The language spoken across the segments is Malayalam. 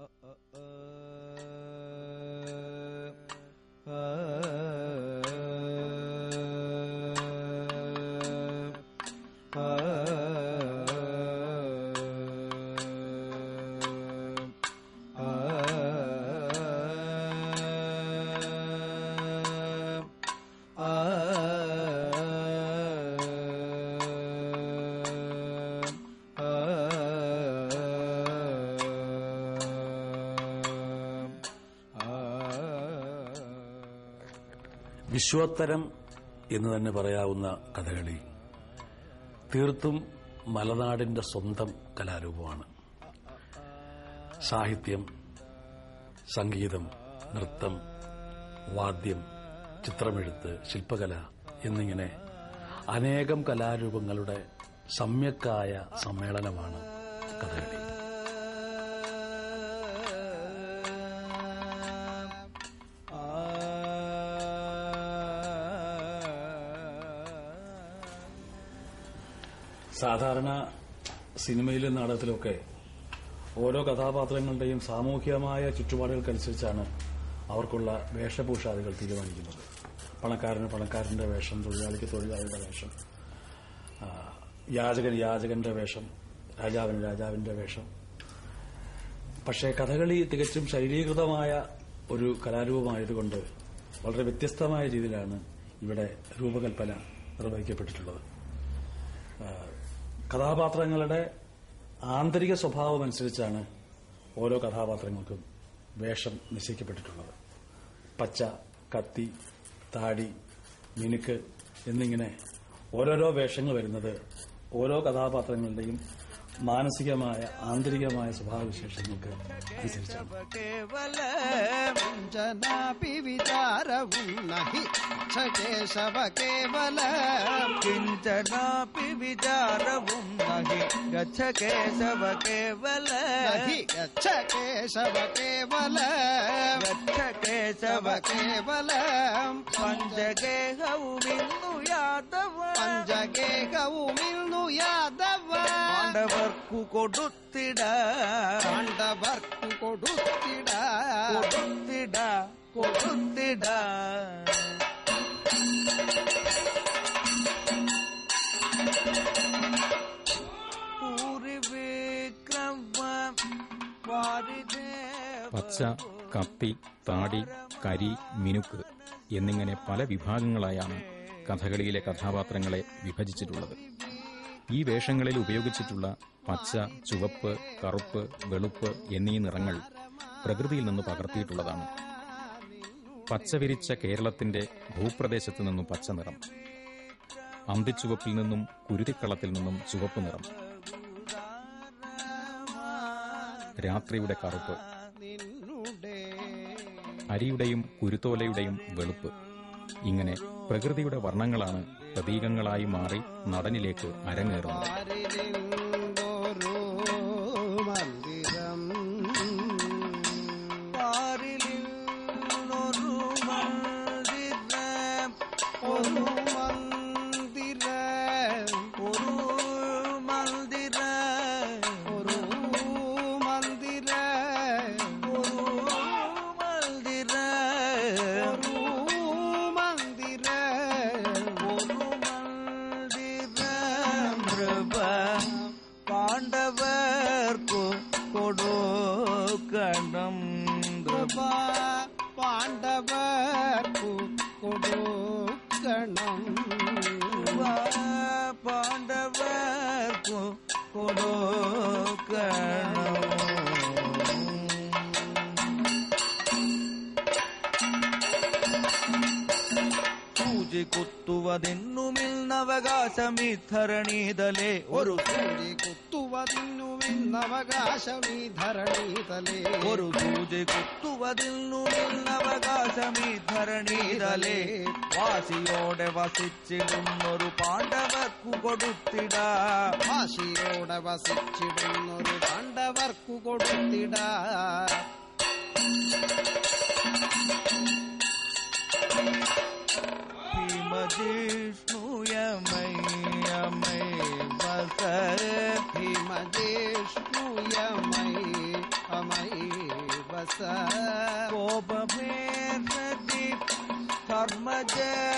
വിശ്വോത്തരം എന്ന് തന്നെ പറയാവുന്ന കഥകളി തീർത്തും മലനാടിന്റെ സ്വന്തം കലാരൂപമാണ് സാഹിത്യം സംഗീതം നൃത്തം വാദ്യം ചിത്രമെഴുത്ത് ശില്പകല എന്നിങ്ങനെ അനേകം കലാരൂപങ്ങളുടെ സമ്യക്കായ സമ്മേളനമാണ് കഥകളി സാധാരണ സിനിമയിലും നാടകത്തിലുമൊക്കെ ഓരോ കഥാപാത്രങ്ങളുടെയും സാമൂഹികമായ ചുറ്റുപാടുകൾക്കനുസരിച്ചാണ് അവർക്കുള്ള വേഷഭൂഷാദികൾ തീരുമാനിക്കുന്നത് പണക്കാരന് പണക്കാരന്റെ വേഷം തൊഴിലാളിക്ക് തൊഴിലാളിയുടെ വേഷം ആ, യാചകന് യാചകന്റെ വേഷം രാജാവിന് രാജാവിന്റെ വേഷം പക്ഷേ കഥകളി തികച്ചും ശൈലീകൃതമായ ഒരു കലാരൂപമായതുകൊണ്ട് വളരെ വ്യത്യസ്തമായ രീതിയിലാണ് ഇവിടെ രൂപകൽപ്പന നിർവഹിക്കപ്പെട്ടിട്ടുള്ളത് ആ, കഥാപാത്രങ്ങളുടെ ആന്തരിക സ്വഭാവം അനുസരിച്ചാണ് ഓരോ കഥാപാത്രങ്ങൾക്കും വേഷം നിശ്ചയിക്കപ്പെട്ടിട്ടുള്ളത് പച്ച കത്തി താടി മിനുക്ക് എന്നിങ്ങനെ ഓരോരോ വേഷങ്ങൾ വരുന്നത് ഓരോ കഥാപാത്രങ്ങളുടെയും മാനസികമായ ആന്തരികമായ സ്വഭാവവിശേഷങ്ങൾക്ക് അനുസരിച്ചാണ് കേവല ജനാപി വിചാരവും നഹി കേശവ കേവല किञ्चनापि विचारवुं नहि गच्छ केशव केवल നഹി ഗച്ഛ കേശവ കേവല गच्छ केशव കേവല पञ्चगेहौ बिन्दु यादव പഞ്ചഗേഹവുമിന്നു യാദവ പാണ്ഡവർക്കു കൊടുത്തിട പാണ്ഡവർക്കു കൊടുത്തിട കൊടുത്തിട കൊടുത്തിട പൂരി വിക്രമ വാരിദേവ പച്ച കത്തി താടി കരി മിനുക്ക് എന്നിങ്ങനെ പല വിഭാഗങ്ങളായാണ് കഥകളിയിലെ കഥാപാത്രങ്ങളെ വിഭജിച്ചിട്ടുള്ളത് ഈ വേഷങ്ങളിൽ ഉപയോഗിച്ചിട്ടുള്ള പച്ച ചുവപ്പ് കറുപ്പ് വെളുപ്പ് എന്നീ നിറങ്ങൾ പ്രകൃതിയിൽ നിന്ന് പകർത്തിയിട്ടുള്ളതാണ് പച്ച വിരിച്ച കേരളത്തിന്റെ ഭൂപ്രദേശത്ത് നിന്നും പച്ച നിറം അന്തിച്ചുവപ്പിൽ നിന്നും കുരുതിക്കളത്തിൽ നിന്നും ചുവപ്പ് നിറം രാത്രിയുടെ കറുപ്പ് നിന്നുടേ അരിയുടെയും കുരുത്തോലയുടെയും വെളുപ്പ് ഇങ്ങനെ പ്രകൃതിയുടെ വർണ്ണങ്ങളാണ് പ്രതീകങ്ങളായി മാറി നടനിലേക്ക് അരങ്ങേറുന്നത് പാരിലിന്തോരോ മന്ദിരം പാരിലിന്നൊരു മന്ദിരം ഒരു മന്ദിര ഒരു മന്ദിരം ഒരു മന്ദിര ഒരു മന്ദിരം ഒരു മന്ദിര ഒരു മന്ദിരം കൃപ പാണ്ഡവർക്കു കൊടുക്കണം കൃപ പാണ്ഡവർക്കു കൊടുക്കണം കൃപ പാണ്ഡവർക്കു കൊടുക്കണം സൂചി കുത്തുവതെന്നുമിന്നവകാശമിധരണീതലേ ഒരു സൂര്യ കുത്തുവതിന്നുവിന്നവകാശമീ ധരണീതലേ ഒരു സൂചി കുത്തുവതിന്നുമിന്നവകാശമിധരണീതലേ വാസിയോടെ വസിച്ചിടുന്നൊരു പാണ്ഡവർക്കു കൊടുത്തിട ഭാഷയോടെ വസിച്ചിടുന്നൊരു പാണ്ഡവർക്കു കൊടുത്തിട ഭീമജിഷ്ണുയമൈയമൈ വസ ഭീമജേഷ്ണുയമൈ അമൈ കോപമേർഷതി ധർമ്മജ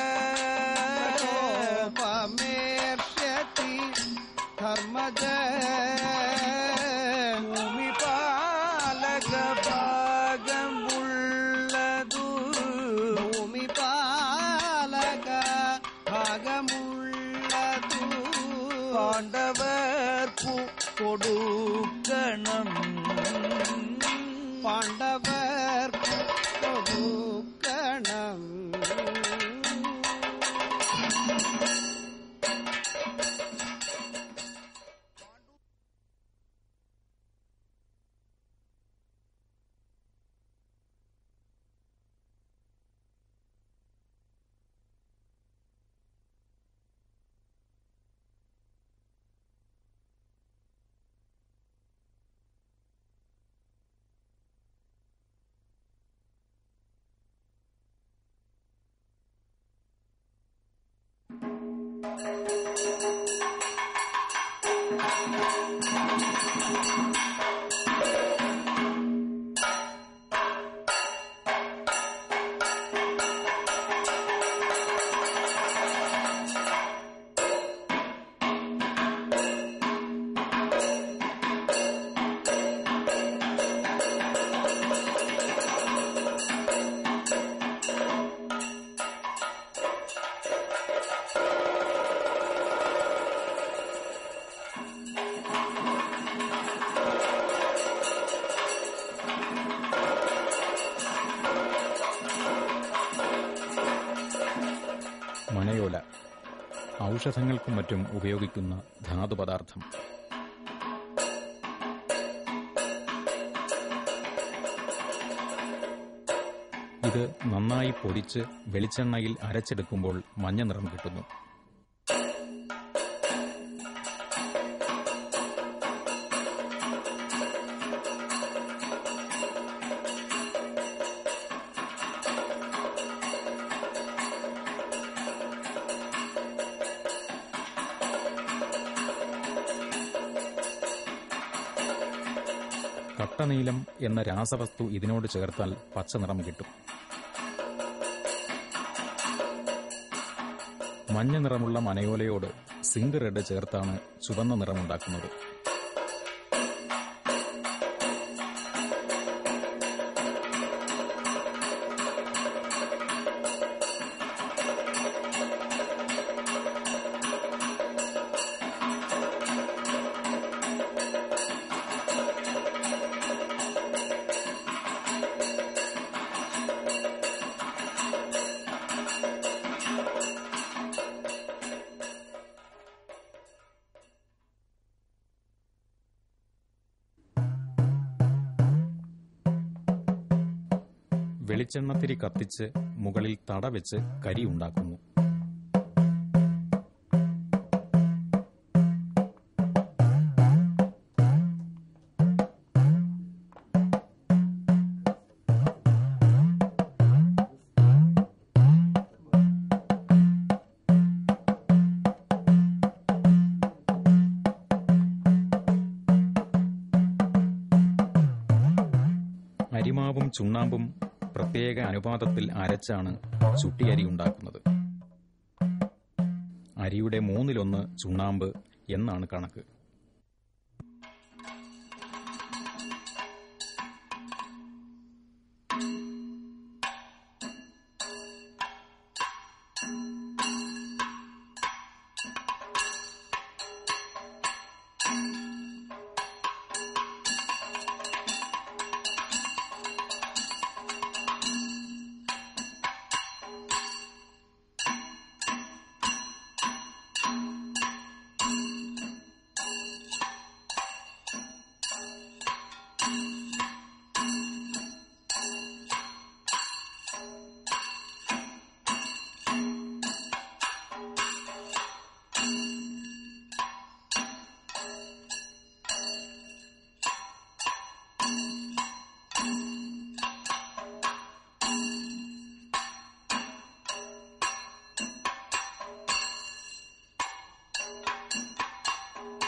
കോപമേർഷ്യതി ധർമ്മജ ഭൂമിപാലക ഭാഗമുള്ളതു ഭൂമിപാലക ഭാഗമുള്ളതു പാണ്ഡവർക്കു കൊടുക്കണം പാണ്ഡവർ കൊടുക്കണം മനയോല ഔഷധങ്ങൾക്കും മറ്റും ഉപയോഗിക്കുന്ന ധാതുപദാർത്ഥം ഇത് നന്നായി പൊടിച്ച് വെളിച്ചെണ്ണയിൽ അരച്ചെടുക്കുമ്പോൾ മഞ്ഞ നിറം കിട്ടുന്നു കട്ടനീലം എന്ന രാസവസ്തു ഇതിനോട് ചേർത്താൽ പച്ച നിറം കിട്ടും മഞ്ഞ നിറമുള്ള മനയോലയോട് സിങ്ക് റെഡ് ചേർത്താണ് ചുവന്ന നിറമുണ്ടാക്കുന്നത് വെളിച്ചെണ്ണത്തിരി കത്തിച്ച് മുകളിൽ തട വെച്ച് കരി ഉണ്ടാക്കുന്നു അരിമാവും ചുണ്ണാമ്പും പ്രത്യേക അനുപാതത്തിൽ അരച്ചാണ് ചുട്ടിയരി ഉണ്ടാക്കുന്നത് അരിയുടെ മൂന്നിലൊന്ന് ചുണ്ണാമ്പ് എന്നാണ് കണക്ക്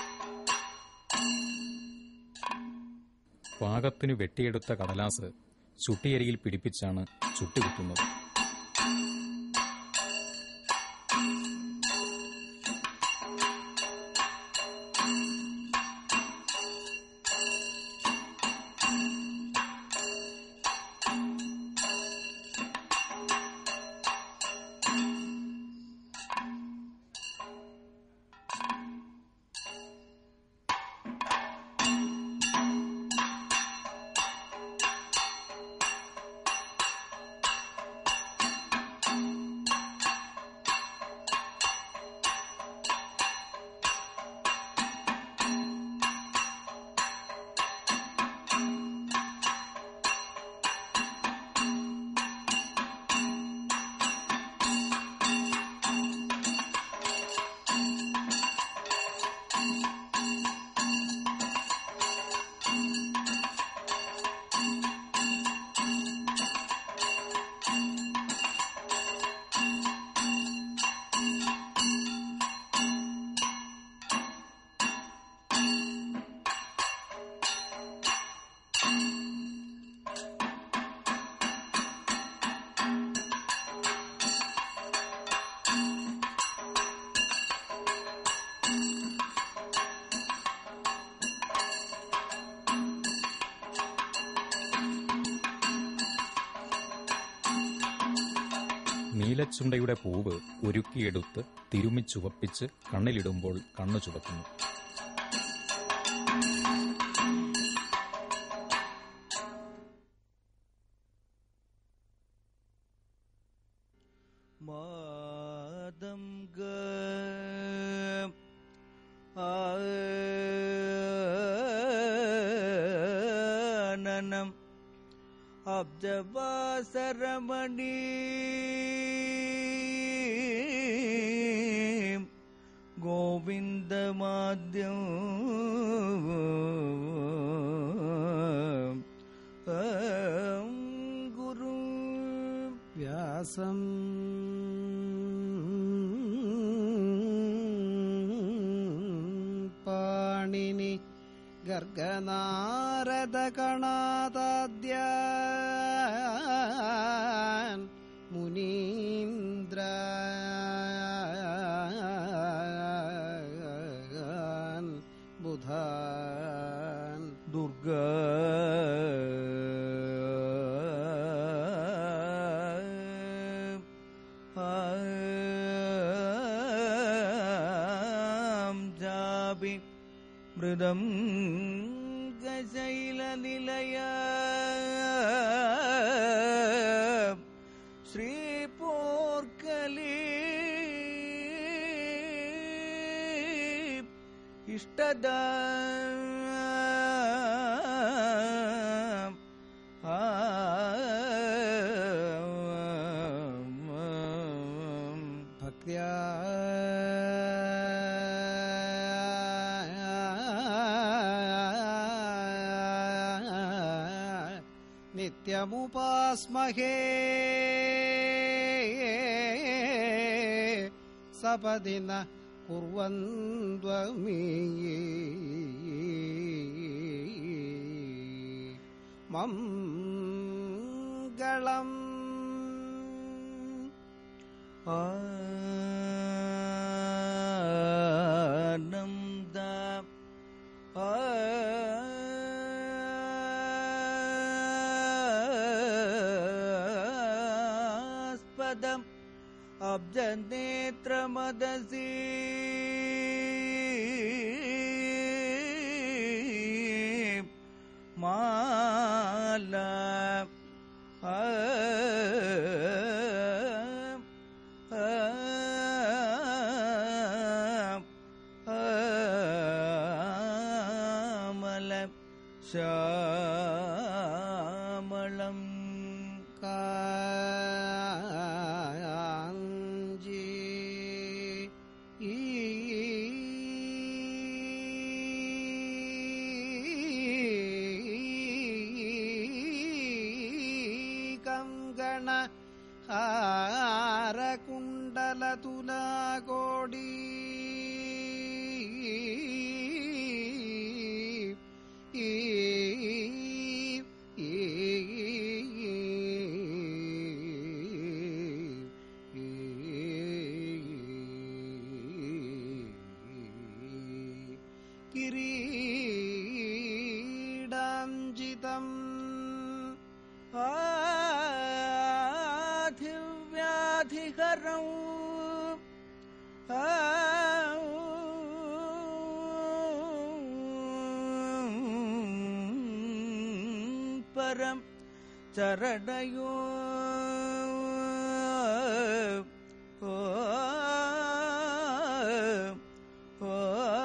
പാകത്തിനു വെട്ടിയെടുത്ത കടലാസ് ചുട്ടിയരിയിൽ പിടിപ്പിച്ചാണ് ചുട്ടുകുത്തുന്നത് നീലച്ചുണ്ടയുടെ പൂവ് ഒരുക്കിയെടുത്ത് തിരുമ്മി ചുവപ്പിച്ച് കണ്ണിലിടുമ്പോൾ കണ്ണു ചുവക്കുന്നു മാതം ഗ ആനനം അബ്ജവാസരമണി ഗോവിന്ദമാദ്യം ഗുരു വ്യാസം പാണിനി ഗർഗനാരദ കണാദാദ്യ മുനീന്ദ്ര ബുധാൻ ദുർഗ ജാപി മൃദം ഗശൈലനിലയ ശ്രീപോർക്കലി ഇഷ്ടദ ഭക്യാ നിത്യമുപാസ്മഹേ സപദിന കുർവന്ത്വമീ മംഗളം ആനന്ദ ആസ്പദം അബ്ജനേത്രമദസി മാല ശ്യാമല ശ്യാമളം കാഞ്ചി കങ്കണ ഹാരകുണ്ടല തുലാകോടി ഈ വ്യാധിവ്യാധിഹരൗ പരം ചരണയോ ഓ ഓ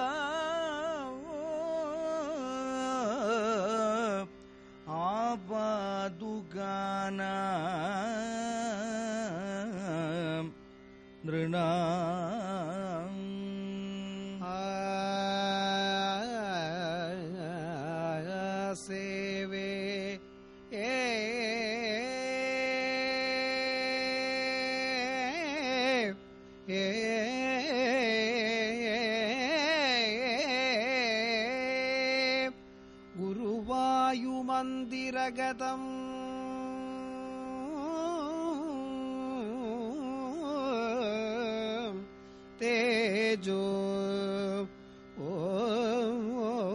ആപാദുഗാന നൃണ സേവേ ഏ ഗുരുവായുമന്ദിരഗതം തേജോ ഓ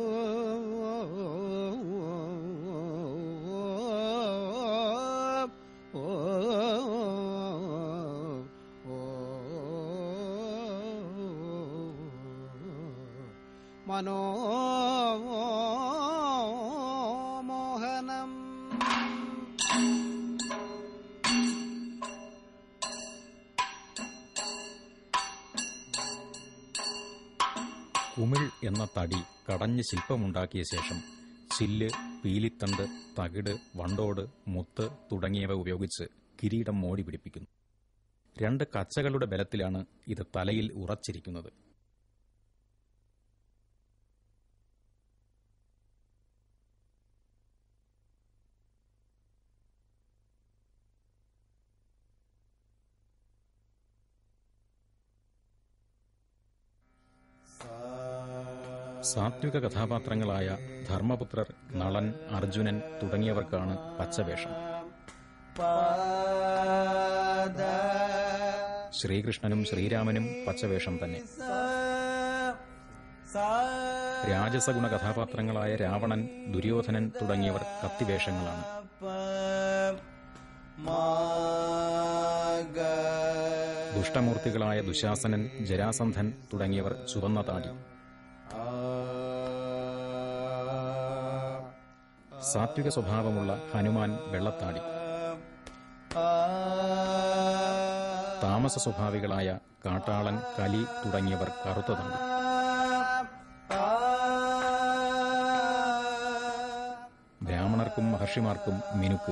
മനോമോഹനം കുമിൾ എന്ന തടി കടഞ്ഞ് ശില്പമുണ്ടാക്കിയ ശേഷം ചില്ല് പീലിത്തണ്ട് തകിട് വണ്ടോട് മുത്ത് തുടങ്ങിയവ ഉപയോഗിച്ച് കിരീടം മോടി പിടിപ്പിക്കുന്നു രണ്ട് കച്ചകളുടെ ബലത്തിലാണ് ഇത് തലയിൽ ഉറച്ചിരിക്കുന്നത് സാത്വിക കഥാപാത്രങ്ങളായ ധർമ്മപുത്രർ നളൻ അർജുനൻ തുടങ്ങിയവർക്കാണ് പച്ചവേഷം ശ്രീകൃഷ്ണനും ശ്രീരാമനും പച്ചവേഷം തന്നെ രാജസഗുണ കഥാപാത്രങ്ങളായ രാവണൻ ദുര്യോധനൻ തുടങ്ങിയവർ കത്തിവേഷങ്ങളാണ് ദുഷ്ടമൂർത്തികളായ ദുശാസനൻ ജരാസന്ധൻ തുടങ്ങിയവർ ചുവന്ന താടി സാത്വിക സ്വഭാവമുള്ള ഹനുമാൻ വെള്ളത്താടി താമസ സ്വഭാവികളായ കാട്ടാളൻ കലി തുടങ്ങിയവർ കറുത്ത താടി ബ്രാഹ്മണർക്കും മഹർഷിമാർക്കും മിനുക്ക്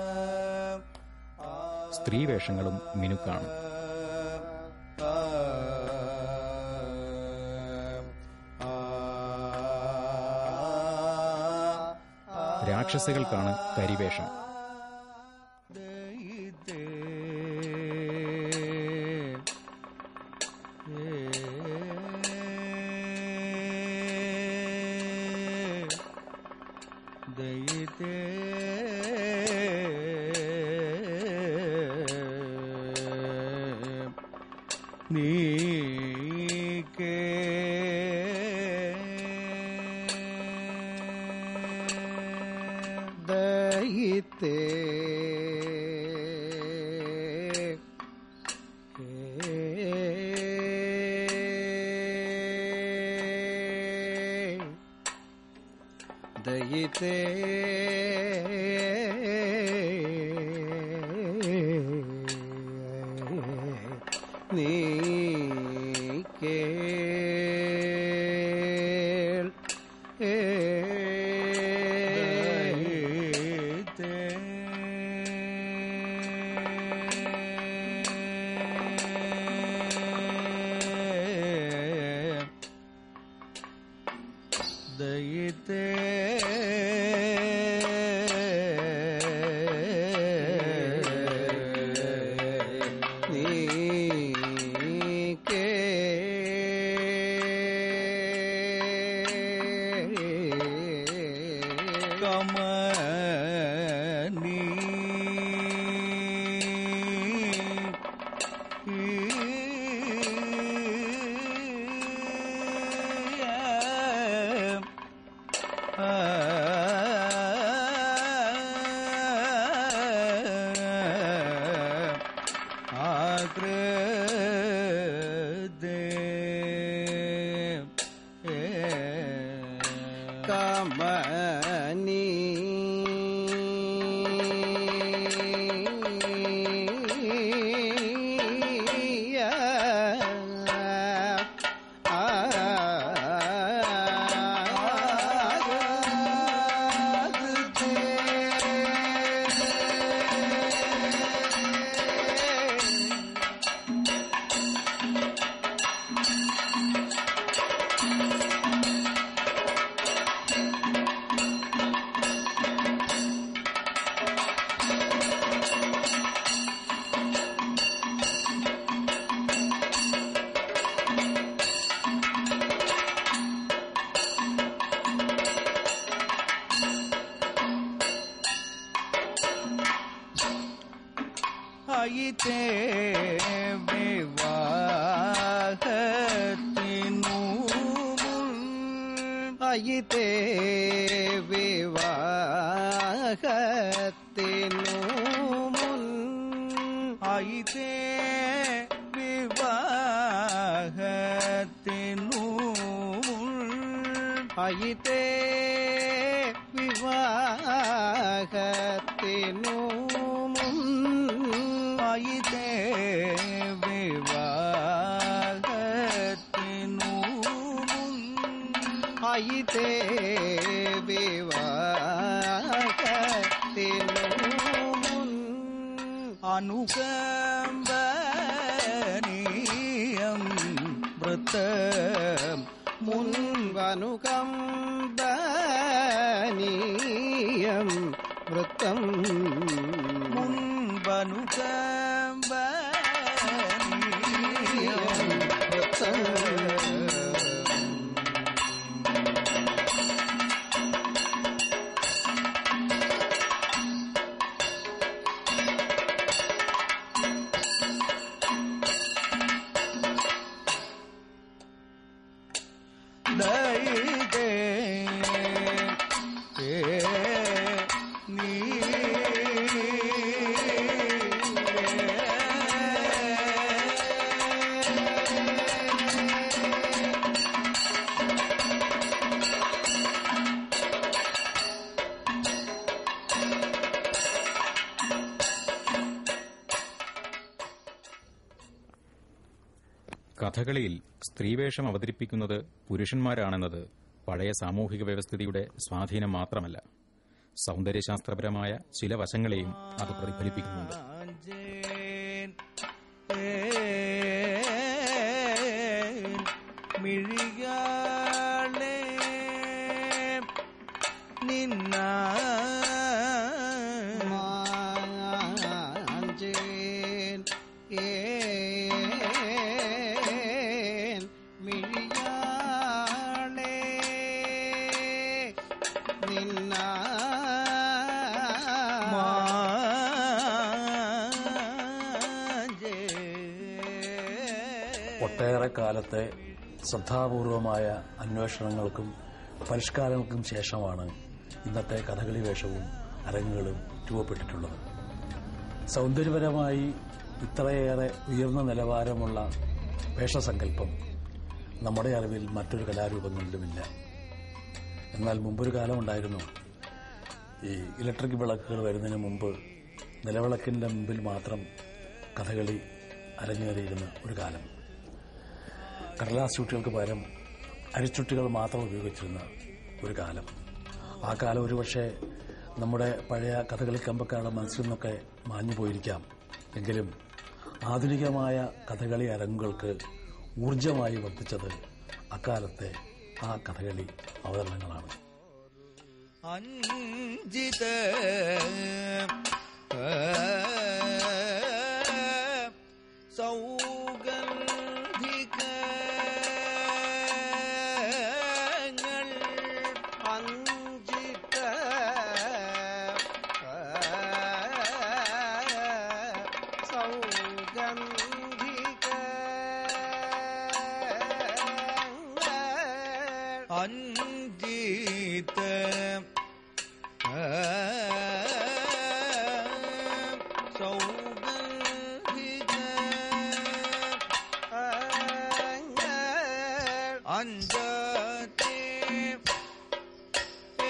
സ്ത്രീവേഷങ്ങളും മിനുക്കാണ് രാക്ഷസികൾക്കാണ് കരിവേഷം ദയിതേ ദയിതേ നീക്കേ ദയിത്തേ ദയിത്തേ നീക്കേൾ ദയിതേ ദയിതേ നീ മണി ആയിത്തേ വിവാഹത്തിനു മുൻ അയിതേ വിവാഹത്തിനു മുൻ ആയിത്തേ വിവാഹത്തിനു മുൻ അയിതേ വിവാഹത്തിനു മുൻ ആയിത്തേ വിവാഹത്തിനു മുൻ അയിതേ വിവാഹത്തിനു മുൻ അനുകമ്പനീയം വൃത്തം മുൻപനുകമ്പനീയം വൃത്തം മുൻപനുകമ്പനീയം വൃത്തം ദൈതേ ഏ നീ കഥകളിയിൽ സ്ത്രീവേഷം അവതരിപ്പിക്കുന്നത് പുരുഷന്മാരാണെന്നത് പഴയ സാമൂഹിക വ്യവസ്ഥിതിയുടെ സ്വാധീനം മാത്രമല്ല സൗന്ദര്യശാസ്ത്രപരമായ ചില വശങ്ങളെയും അത് പ്രതിഫലിപ്പിക്കുന്നുണ്ട് ആഞ്ചേൻ ഏൻ മിഴിയാളെ നിന്ന മാഞ്ചേൻ ഏൻ മിഴിയാളെ നിന്ന ഒട്ടേറെ കാലത്തെ ശ്രദ്ധാപൂർവമായ അന്വേഷണങ്ങൾക്കും പരിഷ്കാരങ്ങൾക്കും ശേഷമാണ് ഇന്നത്തെ കഥകളി വേഷവും അരങ്ങുകളും രൂപപ്പെട്ടിട്ടുള്ളത് സൗന്ദര്യപരമായി ഇത്രയേറെ ഉയർന്ന നിലവാരമുള്ള വേഷസങ്കല്പം നമ്മുടെ അറിവിൽ മറ്റൊരു കലാരൂപങ്ങളിലുമില്ല എന്നാൽ മുമ്പൊരു കാലമുണ്ടായിരുന്നു ഈ ഇലക്ട്രിക് വിളക്കുകൾ വരുന്നതിന് മുമ്പ് നിലവിളക്കിൻ്റെ മുമ്പിൽ മാത്രം കഥകളി അരങ്ങേറിയിരുന്ന ഒരു കാലം കടലാസ് ചുട്ടികൾക്ക് പകരം അരിച്ചുട്ടികൾ മാത്രം ഉപയോഗിച്ചിരുന്ന ഒരു കാലം ആ കാലം ഒരുപക്ഷെ നമ്മുടെ പഴയ കഥകളി കമ്പക്കാരുടെ മനസ്സിൽ നിന്നൊക്കെ മാഞ്ഞു പോയിരിക്കാം എങ്കിലും ആധുനികമായ കഥകളി അരങ്ങുകൾക്ക് ഊർജമായി വർദ്ധിച്ചത് അക്കാലത്തെ ആ കഥകളി അവതരണങ്ങളാണ് അഞ്ചിത സൗഗന്ധികങ്ങൾ അഞ്ചിത സൗഗന്ധിക അഞ്ചിത സൗഗന്ധിക അഞ്ചത്തെ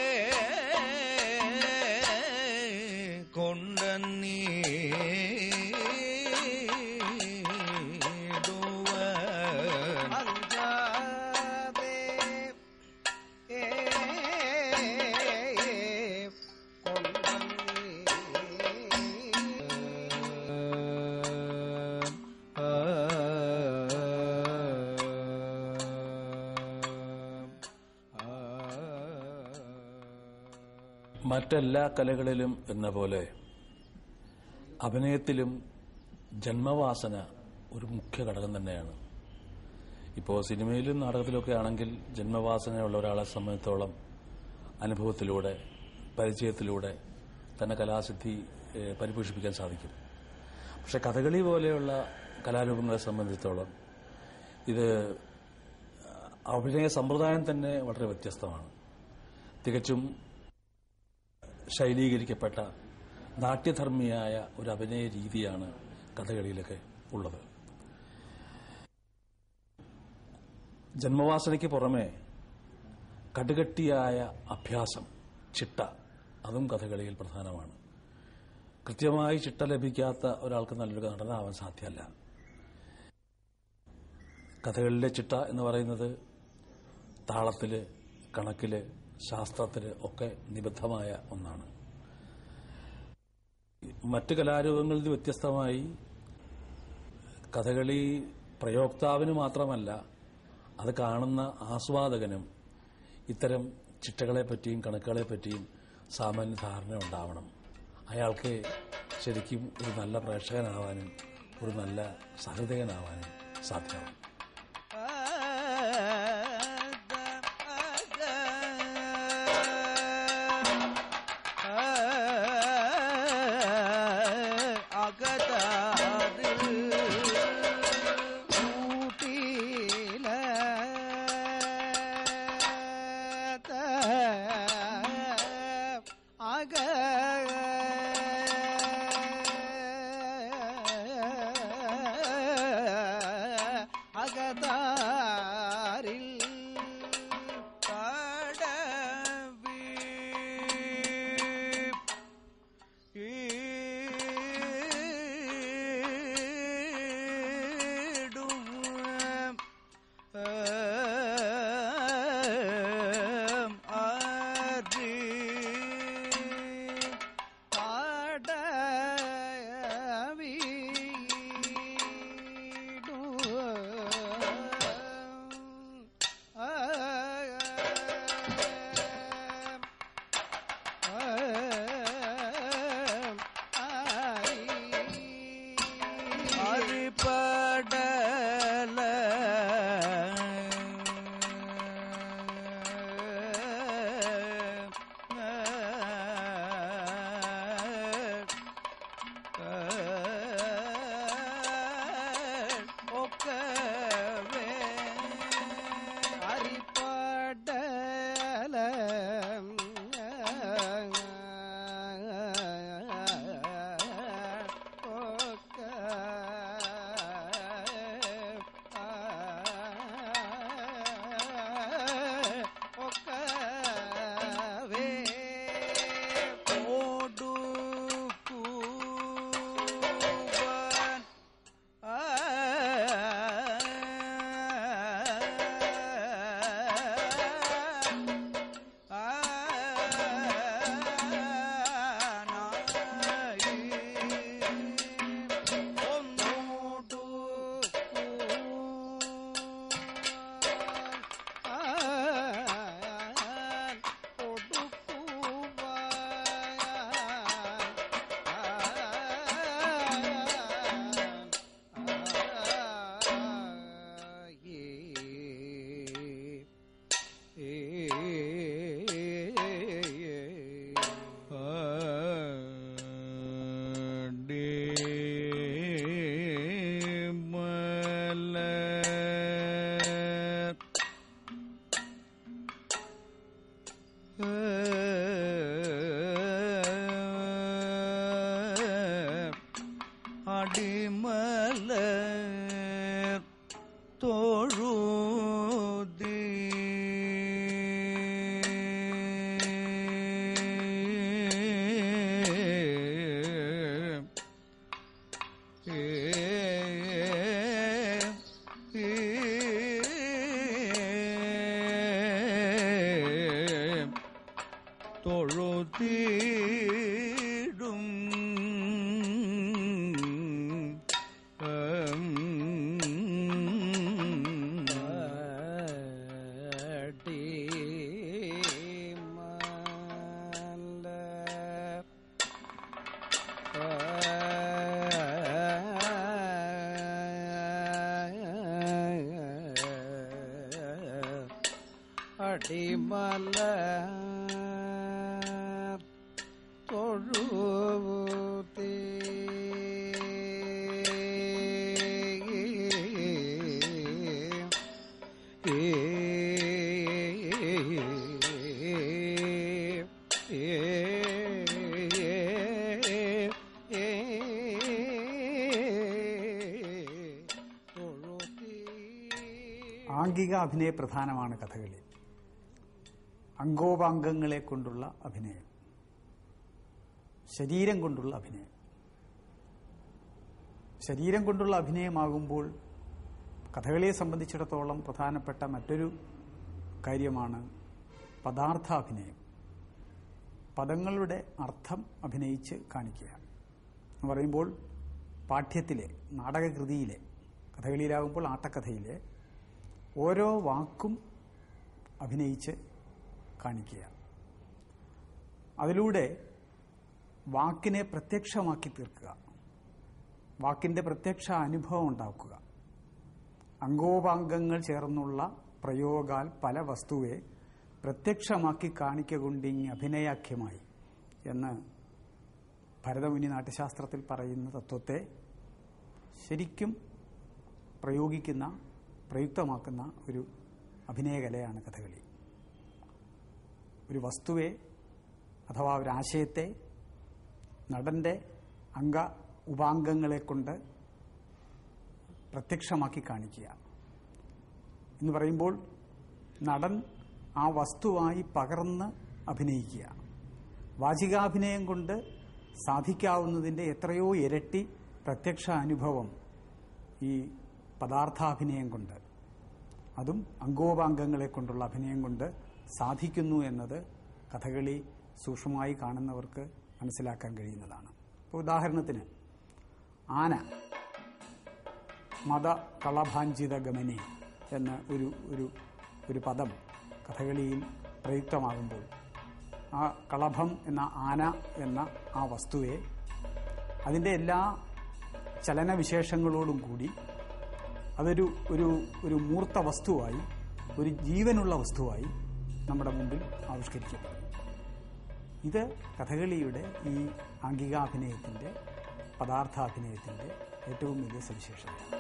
മറ്റെല്ലാ കലകളിലും എന്ന പോലെ അഭിനയത്തിലും ജന്മവാസന ഒരു മുഖ്യ ഘടകം തന്നെയാണ് ഇപ്പോൾ സിനിമയിലും നാടകത്തിലൊക്കെ ആണെങ്കിൽ ജന്മവാസനയുള്ള ഒരാളെ സംബന്ധിച്ചോളം അനുഭവത്തിലൂടെ പരിചയത്തിലൂടെ തന്നെ കലാസിദ്ധി ഏഹ്, പരിപോഷിപ്പിക്കാൻ സാധിക്കും പക്ഷെ കഥകളി പോലെയുള്ള കലാരൂപങ്ങളെ സംബന്ധിച്ചിടത്തോളം ഇത് അഭിനയ സമ്പ്രദായം തന്നെ വളരെ വ്യത്യസ്തമാണ് തികച്ചും ശൈലീകരിക്കപ്പെട്ട നാട്യധർമ്മിയായ ഒരു അഭിനയ രീതിയാണ് കഥകളിയിലൊക്കെ ഉള്ളത് ജന്മവാസനയ്ക്ക് പുറമെ കടുകട്ടിയായ അഭ്യാസം ചിട്ട അതും കഥകളിയിൽ പ്രധാനമാണ് കൃത്യമായി ചിട്ട ലഭിക്കാത്ത ഒരാൾക്ക് നല്ലൊരു നടനാവാൻ സാധ്യമല്ല കഥകളിലെ ചിട്ട എന്ന് പറയുന്നത് താളത്തില് കണക്കില് ശാസ്ത്രത്തില് ഒക്കെ നിബദ്ധമായ ഒന്നാണ് മറ്റ് കലാരൂപങ്ങളിൽ നിന്ന് വ്യത്യസ്തമായി കഥകളി പ്രയോക്താവിന് മാത്രമല്ല അത് കാണുന്ന ആസ്വാദകനും ഇത്തരം ചിട്ടകളെ പറ്റിയും കണക്കുകളെ പറ്റിയും സാമാന്യ ധാരണ ഉണ്ടാവണം അയാൾക്ക് ശരിക്കും ഒരു നല്ല പ്രേക്ഷകനാവാനും ഒരു നല്ല സഹൃദയനാവാനും സാധ്യമാവും ഊട്ടിയില അക അകതാരിൽ அரிபடல ஒக்கவே அரிப்படல ஓடு கூவன் அடிமலர் தோழுதி தொழுதீடும் அடி மல்ல അടിമല തൊഴുതേ ആംഗിക അഭിനയ പ്രധാനമാണ് കഥകളി അംഗോപാംഗങ്ങളെ കൊണ്ടുള്ള അഭിനയം ശരീരം കൊണ്ടുള്ള അഭിനയം ശരീരം കൊണ്ടുള്ള അഭിനയമാകുമ്പോൾ കഥകളിയെ സംബന്ധിച്ചിടത്തോളം പ്രധാനപ്പെട്ട മറ്റൊരു കാര്യമാണ് പദാർത്ഥാഭിനയം പദങ്ങളുടെ അർത്ഥം അഭിനയിച്ച് കാണിക്കുക എന്ന് പറയുമ്പോൾ പാഠ്യത്തിലെ നാടകകൃതിയിലെ കഥകളിയിലാകുമ്പോൾ ആട്ടക്കഥയിലെ ഓരോ വാക്കും അഭിനയിച്ച് കാണിക്കുക അതിലൂടെ വാക്കിനെ പ്രത്യക്ഷമാക്കി തീർക്കുക വാക്കിന്റെ പ്രത്യക്ഷ അനുഭവം ഉണ്ടാക്കുക അംഗോപാംഗങ്ങൾ ചേർന്നുള്ള പ്രയോഗാൽ പല വസ്തുവെ പ്രത്യക്ഷമാക്കി കാണിക്കൊണ്ടിങ് അഭിനയാഖ്യമായി എന്ന് ഭരതമുനി നാട്യശാസ്ത്രത്തിൽ പറയുന്ന തത്വത്തെ ശരിക്കും പ്രയോഗിക്കുന്ന പ്രയുക്തമാക്കുന്ന ഒരു അഭിനയകലയാണ് കഥകളി ഒരു വസ്തുവെ അഥവാ ഒരു ആശയത്തെ നടന്റെ അംഗ ഉപാംഗങ്ങളെ കൊണ്ട് പ്രത്യക്ഷമാക്കി കാണിക്കുക എന്ന് പറയുമ്പോൾ നടൻ ആ വസ്തുവായി പകർന്ന് അഭിനയിക്കുക വാചികാഭിനയം കൊണ്ട് സാധിക്കാവുന്നതിൻ്റെ എത്രയോ ഇരട്ടി പ്രത്യക്ഷ അനുഭവം ഈ പദാർത്ഥാഭിനയം കൊണ്ട് അതും അംഗോപാംഗങ്ങളെ കൊണ്ടുള്ള അഭിനയം കൊണ്ട് സാധിക്കുന്നു എന്നത് കഥകളി സൂക്ഷ്മമായി കാണുന്നവർക്ക് മനസ്സിലാക്കാൻ കഴിയുന്നതാണ് ഇപ്പോൾ ഉദാഹരണത്തിന് ആന മത കളഭാഞ്ചിത ഗമനി എന്ന ഒരു ഒരു ഒരു പദം കഥകളിയിൽ പ്രയുക്തമാകുമ്പോൾ ആ കളഭം എന്ന ആന എന്ന ആ വസ്തുവെ അതിൻ്റെ എല്ലാ ചലനവിശേഷങ്ങളോടും കൂടി അതൊരു ഒരു ഒരു മൂർത്ത വസ്തുവായി ഒരു ജീവനുള്ള വസ്തുവായി നമ്മുടെ മുമ്പിൽ ആവിഷ്കരിക്കപ്പെടുന്നു ഇത് കഥകളിയുടെ ഈ ആംഗികാഭിനയത്തിൻ്റെ പദാർത്ഥാഭിനയത്തിൻ്റെ ഏറ്റവും വലിയ സവിശേഷതയാണ്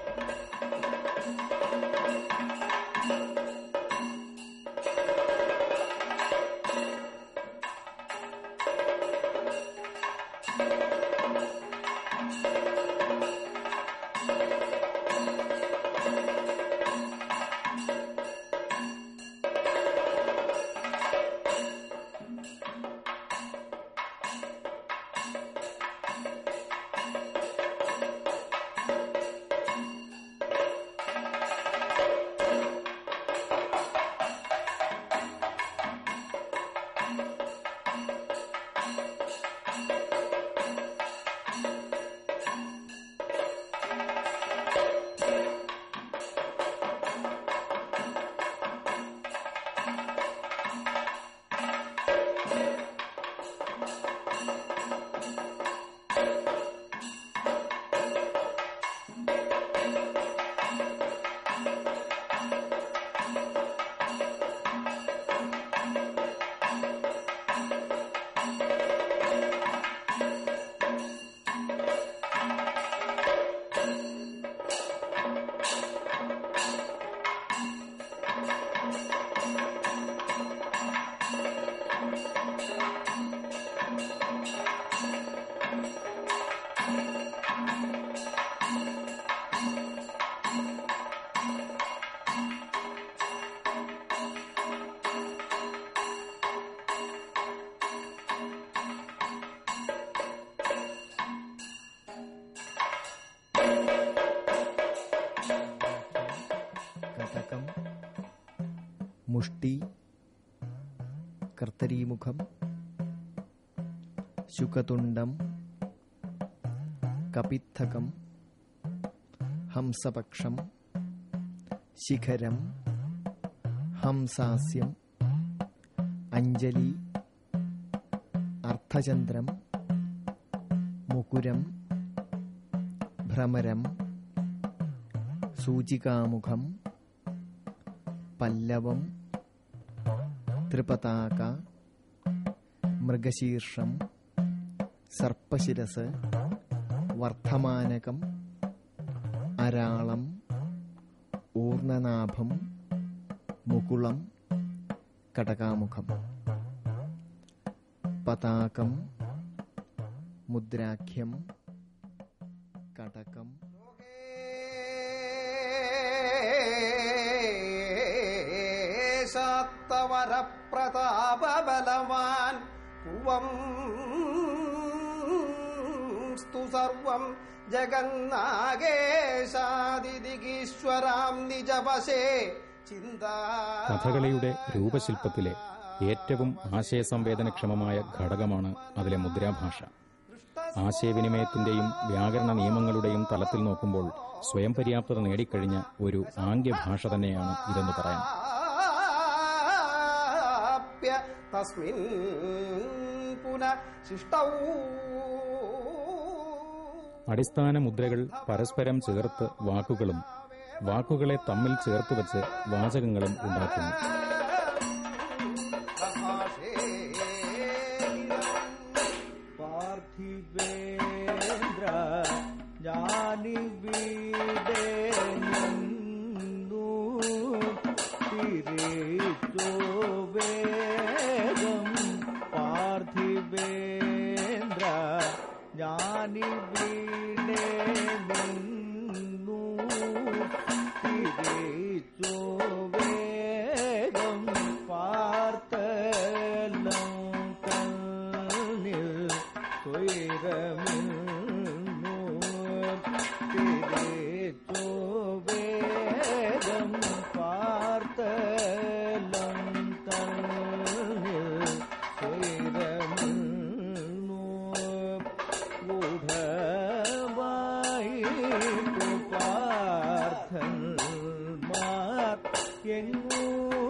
കഥകം മുഷ്ടി കർത്തരീമുഖം ശുകതുണ്ടം കപിത്തകം ഹംസപക്ഷം ശിഖരം ഹംസാസ്യം അഞ്ജലി അർത്ഥചന്ദ്രം മുകുരം ഭ്രമരം സൂചികാമുഖം പല്ലവം ത്രിപതാക മൃഗശീർഷം സർപ്പശിരസ് വർദ്ധമാനകം അരാളം ഊർണനാഭം മുകുളം കടകാമുഖം പതാകം മുദ്രാഖ്യം കടകം സാത്തവരപ്രതാപബലവാൻ കുവം സ്തു സർവം ജഗന്നാഗേശാദിദിഗീശ്വരാം നിജവശേ ചിന്താ കഥകളിയുടെ രൂപശില്പത്തിലെ ഏറ്റവും ആശയസംവേദനക്ഷമമായ ഘടകമാണ് അതിലെ മുദ്രാഭാഷ ആശയവിനിമയത്തിന്റെയും വ്യാകരണ നിയമങ്ങളുടെയും തലത്തിൽ നോക്കുമ്പോൾ സ്വയം പര്യാപ്തത നേടിക്കഴിഞ്ഞ ഒരു ആംഗ്യഭാഷ തന്നെയാണ് ഇതെന്ന് പറയാം പ്രാപ്യ തസ്മിൻ പുന ശിഷ്ടൗ അടിസ്ഥാന മുദ്രകൾ പരസ്പരം ചേർത്ത് വാക്കുകളും വാക്കുകളെ തമ്മിൽ ചേർത്ത് വെച്ച് വാചകങ്ങളും ഉണ്ടാക്കുന്നു പാർത്ഥിവേന്ദ്ര ജാനിവിടെ നിന്നു തിരിച്ചോ വേഗം പാർത്ഥിവേന്ദ്ര ജാനിവിടെ നിന്നു തിരിച്ചോ വേഗം പാർത്തലം കണ്ണിൽ തൊയ്രമിന്നു തിരിച്ചോ വേഗം പാർത്തലം കണ്ണിൽ തൊയ്രമിന്നു ഗൂഢമായിട്ടു പാർത്ഥൻ മാർ എങ്ങോ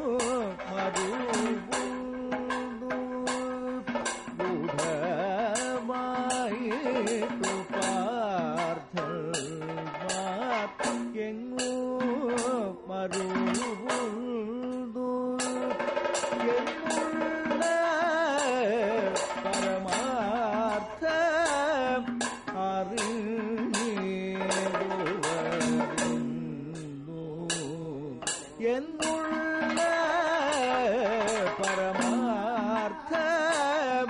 മരുവുന്നു ഗൂഢമായിട്ടു പാർത്ഥൻ മാർ എങ്ങോ മരുവുന്നു എന്നുള്ള പരമാർത്ഥം അറിഞ്ഞിടുവരുന്നു എന്നുള്ള പരമാർത്ഥം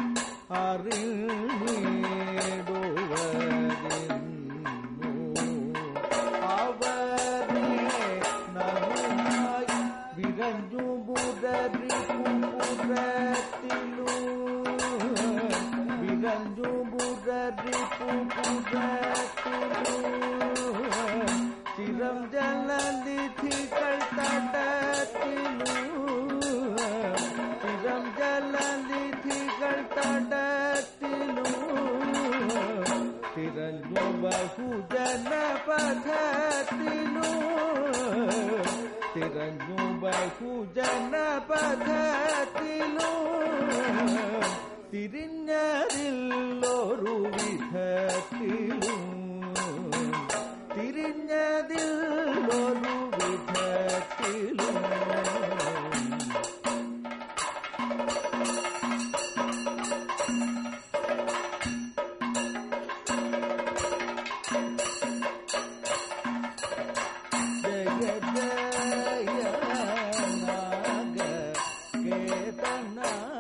അറിഞ്ഞിടുവരുന്നു അവരെ നന്നായി വിരഞ്ഞു ബുധരി കുമ്പുറത്തിലു വിരഞ്ഞു ബുധരി കുമ്പുറത്തിലു ചിരം ജലനിധികൾ തടത്തിലു ചിരം ജലനിധികൾ തടത്തിലു തിരഞ്ഞു ബഹുജന പഥത്തിലു തിരഞ്ഞു ബഹുജന പഥത്തിലു തിരിഞ്ഞതില്ലൊരു വിധത്തിലും തിരിഞ്ഞതില്ലൊരു വിധത്തിലും ജയ ജയ നാഗ കേതന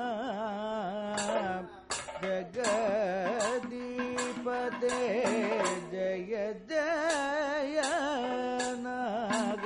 ജഗദീപദേ ജയ ജയ നാഗ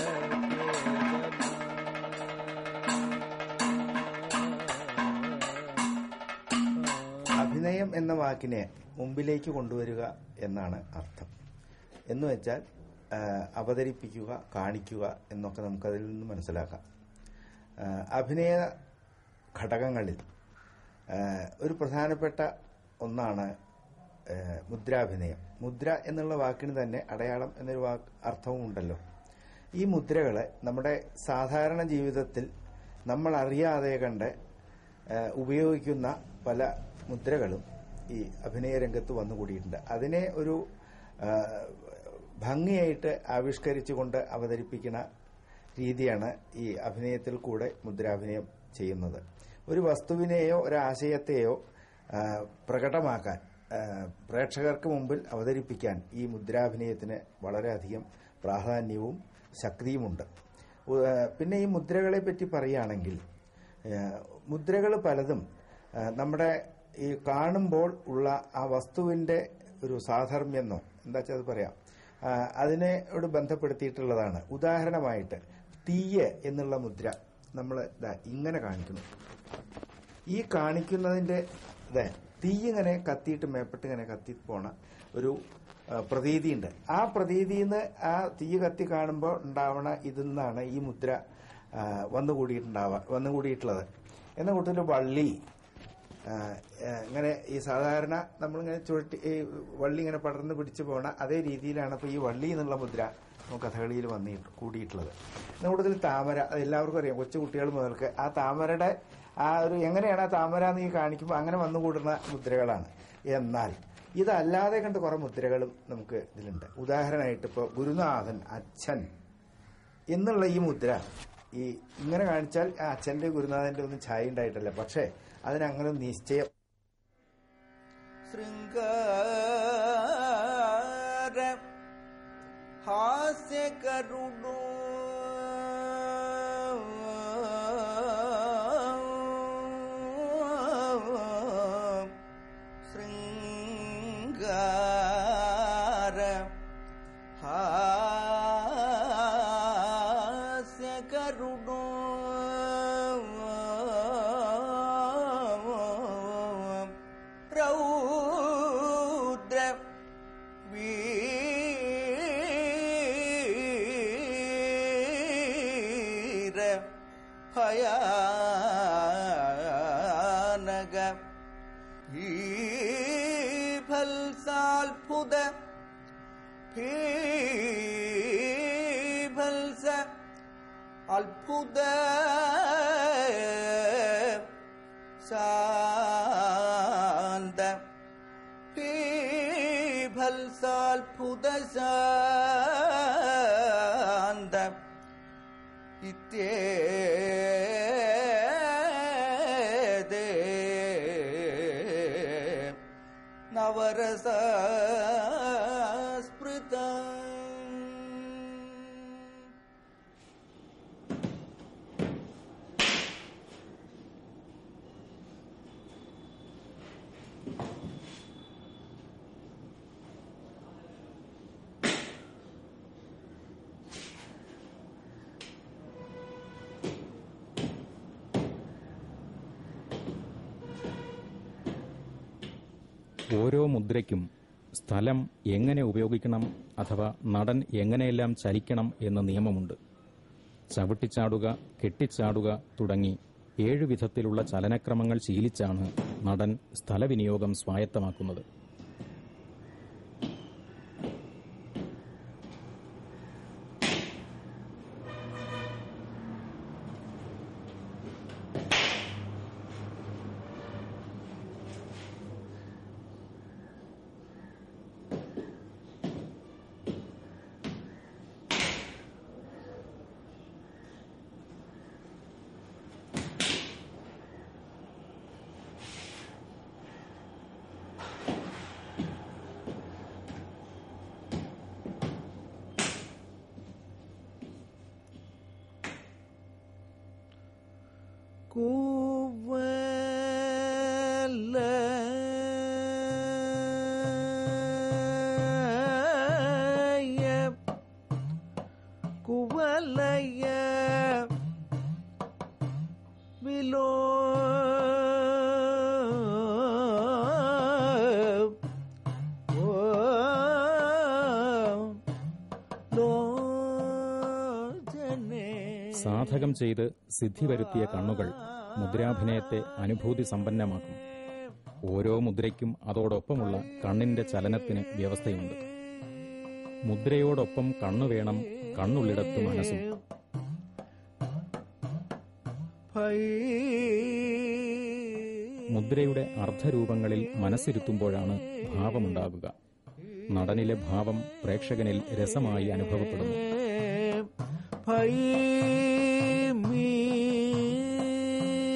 അഭിനയം എന്ന വാക്കിനെ മുമ്പിലേക്ക് കൊണ്ടുവരിക എന്നാണ് അർത്ഥം എന്ന് വെച്ചാൽ ആ, അവതരിപ്പിക്കുക കാണിക്കുക എന്നൊക്കെ നമുക്കതിൽ നിന്ന് മനസ്സിലാക്കാം ആ, അഭിനയ ഘടകങ്ങളിൽ ആ, ഒരു പ്രധാനപ്പെട്ട ഒന്നാണ് ആ, മുദ്രാഭിനയം മുദ്ര എന്നുള്ള വാക്കിന് തന്നെ അടയാളം എന്നൊരു വാക്ക് അർത്ഥവും ഉണ്ടല്ലോ ഈ മുദ്രകളെ നമ്മുടെ സാധാരണ ജീവിതത്തിൽ നമ്മൾ അറിയാതെ കണ്ട് ആ, ഉപയോഗിക്കുന്ന പല മുദ്രകളും ഈ അഭിനയ രംഗത്ത് വന്നുകൂടിയിട്ടുണ്ട് അതിനെ ഒരു ആ, ഭംഗിയായിട്ട് ആവിഷ്കരിച്ചുകൊണ്ട് അവതരിപ്പിക്കുന്ന രീതിയാണ് ഈ അഭിനയത്തിൽ കൂടെ മുദ്രാഭിനയം ചെയ്യുന്നത് ഒരു വസ്തുവിനെയോ ഒരു ആശയത്തെയോ ആ, പ്രകടമാക്കാൻ ആ, പ്രേക്ഷകർക്ക് മുമ്പിൽ അവതരിപ്പിക്കാൻ ഈ മുദ്രാഭിനയത്തിന് വളരെയധികം പ്രാധാന്യവും ശക്തിയുമുണ്ട് ഉ- ആ, പിന്നെ ഈ മുദ്രകളെ പറ്റി പറയുകയാണെങ്കിൽ മുദ്രകൾ പലതും ആ, നമ്മുടെ ഈ കാണുമ്പോൾ ഉള്ള ആ വസ്തുവിന്റെ ഒരു സാധർമ്യെന്നോ എന്താ വെച്ചാൽ അത് പറയാം ആ, അതിനോട് ബന്ധപ്പെടുത്തിയിട്ടുള്ളതാണ് ഉദാഹരണമായിട്ട് തീയ് എന്നുള്ള മുദ്ര നമ്മൾ ഇങ്ങനെ കാണിക്കുന്നു ഈ കാണിക്കുന്നതിന്റെ ഇതെ തീ ഇങ്ങനെ കത്തിയിട്ട് മേപ്പെട്ട് ഇങ്ങനെ കത്തി പോണ ഒരു ആ, പ്രതീതിയുണ്ട് ആ പ്രതീതിന്ന് ആ തീ കത്തി കാണുമ്പോൾ ഉണ്ടാവണ ഇതിന്നാണ് ഈ മുദ്ര ആ, വന്നുകൂടിയിട്ടുണ്ടാവുക വന്നുകൂടിയിട്ടുള്ളത് എന്ന കൂട്ടത്തിൽ വള്ളി ആ, ആ, ഇങ്ങനെ ഈ സാധാരണ നമ്മളിങ്ങനെ ചുഴറ്റി ഈ വള്ളി ഇങ്ങനെ പടർന്ന് പിടിച്ചു പോണ അതേ രീതിയിലാണ് ഇപ്പോൾ ഈ വള്ളി എന്നുള്ള മുദ്ര നമുക്ക് കഥകളിയിൽ വന്നി കൂടിയിട്ടുള്ളത് എന്ന കൂട്ടത്തിൽ താമര അത് എല്ലാവർക്കും അറിയാം കൊച്ചു കുട്ടികൾ മുതൽക്ക് ആ താമരയുടെ ആ ഒരു എങ്ങനെയാണ് ആ താമര എന്ന് ഈ കാണിക്കുമ്പോൾ അങ്ങനെ വന്നുകൂടുന്ന മുദ്രകളാണ് എന്നാൽ ഇതല്ലാതെ കണ്ട് കുറെ മുദ്രകളും നമുക്ക് ഇതിലുണ്ട് ഉദാഹരണമായിട്ട് ഇപ്പോൾ ഗുരുനാഥൻ അച്ഛൻ എന്നുള്ള ഈ മുദ്ര ഈ ഇങ്ങനെ കാണിച്ചാൽ ആ അച്ഛന്റെ ഗുരുനാഥന്റെ ഒന്നും ഛായ ഉണ്ടായിട്ടല്ല പക്ഷേ അതിനങ്ങനെ ഒരു നിശ്ചയം ശൃംഗാര ഹാസ്യ കരുണോ ശൃംഗാര ഹാസ്യ കരുണോ രൗദ്ര വീര ഭയാനക ഭീഭത്സാത്ഭുത ഭീഭത്സ അത്ഭുത ശാന്ത ഭീഭത്സാത്ഭുത ശാന്ത ഇത്യേതേ നവരസ സ്മൃത ഓരോ മുദ്രയ്ക്കും സ്ഥലം എങ്ങനെ ഉപയോഗിക്കണം അഥവാ നടൻ എങ്ങനെയെല്ലാം ചലിക്കണം എന്ന നിയമമുണ്ട് ചവിട്ടിച്ചാടുക കെട്ടിച്ചാടുക തുടങ്ങി ഏഴു വിധത്തിലുള്ള ചലനക്രമങ്ങൾ ശീലിച്ചാണ് നടൻ സ്ഥലവിനിയോഗം സ്വായത്തമാക്കുന്നത് കുവലയ കുവലയ വിലോ സാധകം ചെയ്ത് സിദ്ധി വരുത്തിയ കണ്ണുകൾ മുദ്രാഭിനയത്തെ അനുഭൂതി സമ്പന്നമാക്കും ഓരോ മുദ്രയ്ക്കും അതോടൊപ്പമുള്ള കണ്ണിന്റെ ചലനത്തിന് വ്യവസ്ഥയുണ്ട് മുദ്രയോടൊപ്പം കണ്ണു വേണം കണ്ണുള്ളിടത്ത് മനസ്സും മുദ്രയുടെ അർദ്ധരൂപങ്ങളിൽ മനസ്സിരുത്തുമ്പോഴാണ് ഭാവമുണ്ടാകുക നടനിലെ ഭാവം പ്രേക്ഷകനിൽ രസമായി അനുഭവപ്പെടുന്നു ഭൈ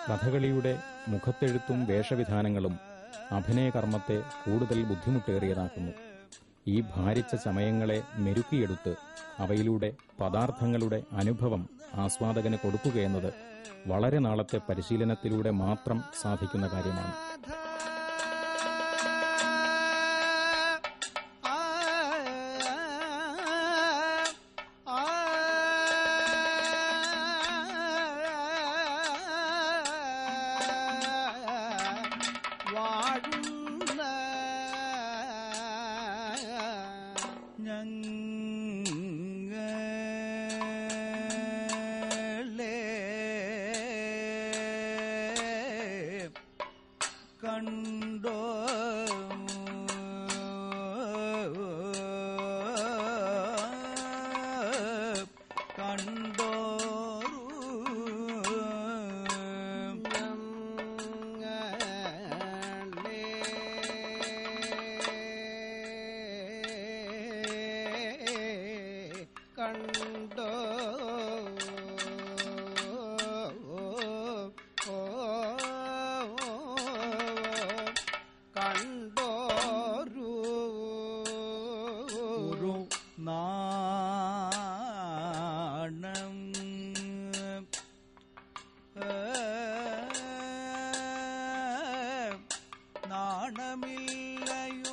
കഥകളിയുടെ മുഖത്തെഴുത്തും വേഷവിധാനങ്ങളും അഭിനയകർമ്മത്തെ കൂടുതൽ ബുദ്ധിമുട്ടേറിയതാക്കുന്നു ഈ ഭാരിച്ച സമയങ്ങളെ മെരുക്കിയെടുത്ത് അവയിലൂടെ പദാർത്ഥങ്ങളുടെ അനുഭവം ആസ്വാദകന് കൊടുക്കുകയെന്നത് വളരെ നാളത്തെ പരിശീലനത്തിലൂടെ മാത്രം സാധിക്കുന്ന കാര്യമാണ് വാഴുന്ന ഞങ്ങളെ കണ്ടോ കണ്ടോരു കണ്ടോ കണ്ടോരു ഒരു നാണം നാണമില്ലയോ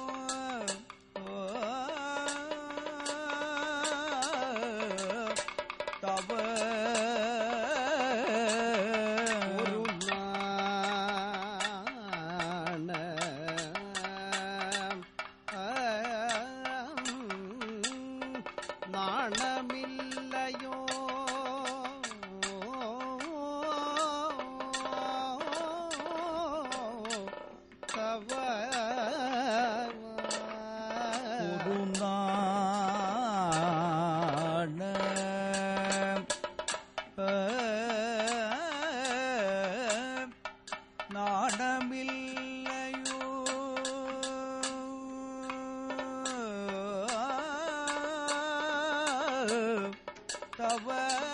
തവ ഒരു നാണമില്ലയോ തവ ഒരു നാണം നാണമില്ലയോ തവ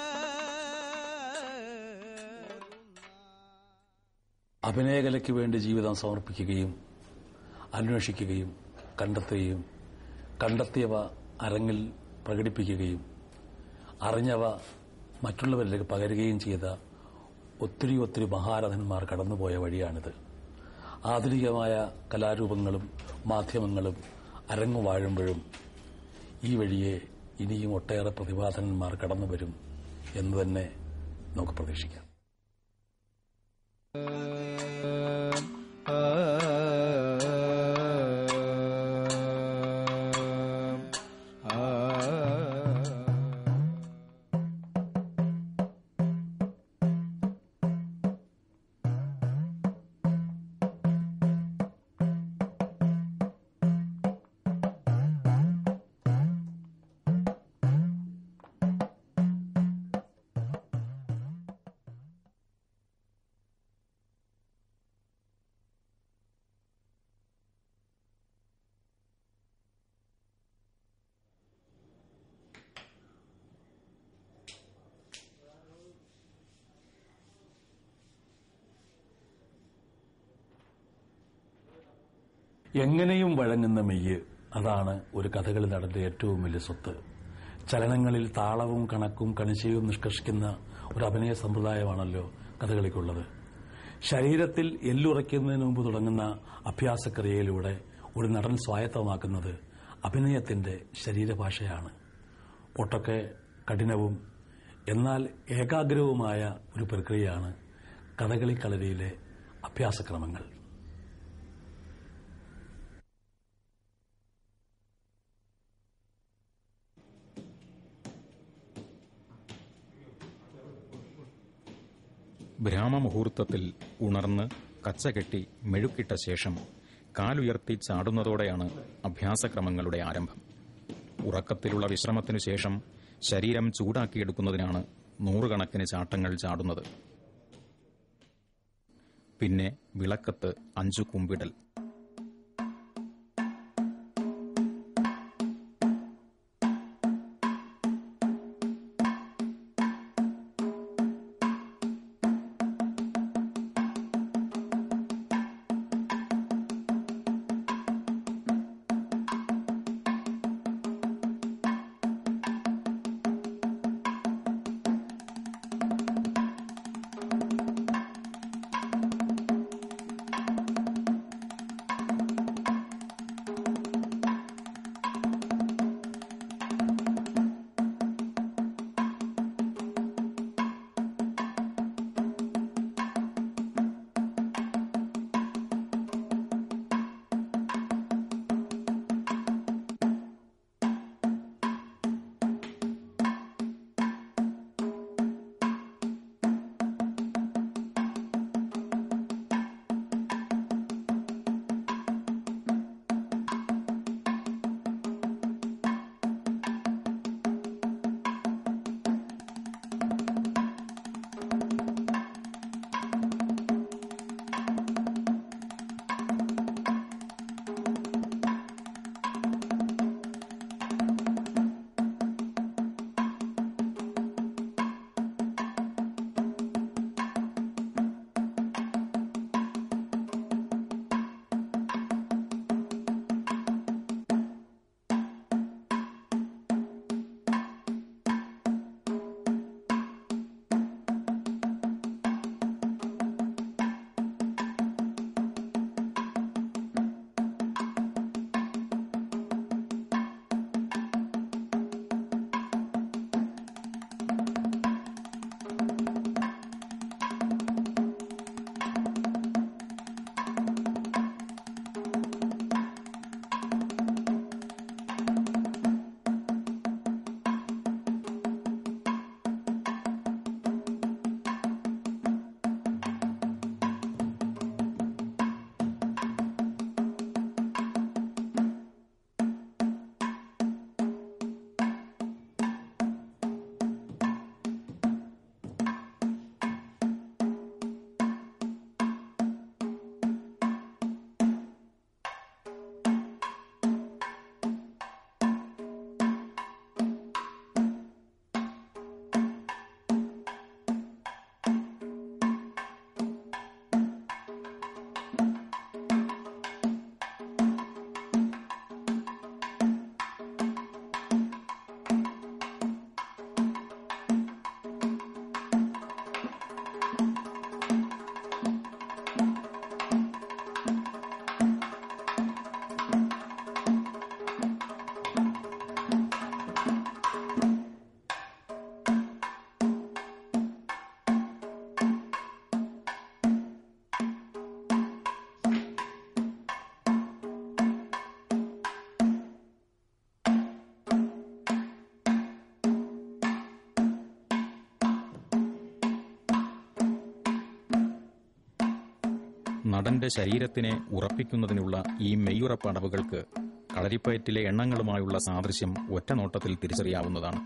അഭിനയകലയ്ക്ക് വേണ്ടി ജീവിതം സമർപ്പിക്കുകയും അന്വേഷിക്കുകയും കണ്ടെത്തുകയും കണ്ടെത്തിയവ അരങ്ങിൽ പ്രകടിപ്പിക്കുകയും അറിഞ്ഞവ മറ്റുള്ളവരിലേക്ക് പകരുകയും ചെയ്ത ഒത്തിരി ഒത്തിരി മഹാരഥന്മാർ കടന്നുപോയ വഴിയാണിത് ആധുനികമായ കലാരൂപങ്ങളും മാധ്യമങ്ങളും അരങ്ങു വാഴുമ്പോഴും ഈ വഴിയെ ഇനിയും ഒട്ടേറെ പ്രതിഭാധനന്മാർ കടന്നു വരും എന്ന് തന്നെ നമുക്ക് പ്രതീക്ഷിക്കാം എങ്ങനെയും വഴങ്ങുന്ന മെയ്യ് അതാണ് ഒരു കഥകളി നടന്റെ ഏറ്റവും വലിയ സ്വത്ത് ചലനങ്ങളിൽ താളവും കണക്കും കണിശയും നിഷ്കർഷിക്കുന്ന ഒരു അഭിനയ സമ്പ്രദായമാണല്ലോ കഥകളിക്കുള്ളത് ശരീരത്തിൽ എല്ലുറയ്ക്കുന്നതിന് മുമ്പ് തുടങ്ങുന്ന അഭ്യാസക്രിയയിലൂടെ ഒരു നടൻ സ്വായത്തമാക്കുന്നത് അഭിനയത്തിന്റെ ശരീരഭാഷയാണ് ഒട്ടൊക്കെ കഠിനവും എന്നാൽ ഏകാഗ്രവുമായ ഒരു പ്രക്രിയയാണ് കഥകളി കളരിയിലെ അഭ്യാസക്രമങ്ങൾ ബ്രാഹ്മമുഹൂർത്തത്തിൽ ഉണർന്ന് കച്ചകെട്ടി മെഴുക്കിട്ട ശേഷം കാലുയർത്തി ചാടുന്നതോടെയാണ് അഭ്യാസക്രമങ്ങളുടെ ആരംഭം ഉറക്കത്തിലുള്ള വിശ്രമത്തിനു ശേഷം ശരീരം ചൂടാക്കിയെടുക്കുന്നതിനാണ് നൂറുകണക്കിന് ചാട്ടങ്ങൾ ചാടുന്നത് പിന്നെ വിളക്കത്ത് അഞ്ചു കുമ്പിടൽ നടന്റെ ശരീരത്തിനെ ഉറപ്പിക്കുന്നതിനുള്ള ഈ മെയ്യുറപ്പടവുകൾക്ക് കളരിപ്പയറ്റിലെ എണ്ണങ്ങളുമായുള്ള സാദൃശ്യം ഒറ്റനോട്ടത്തിൽ തിരിച്ചറിയാവുന്നതാണ്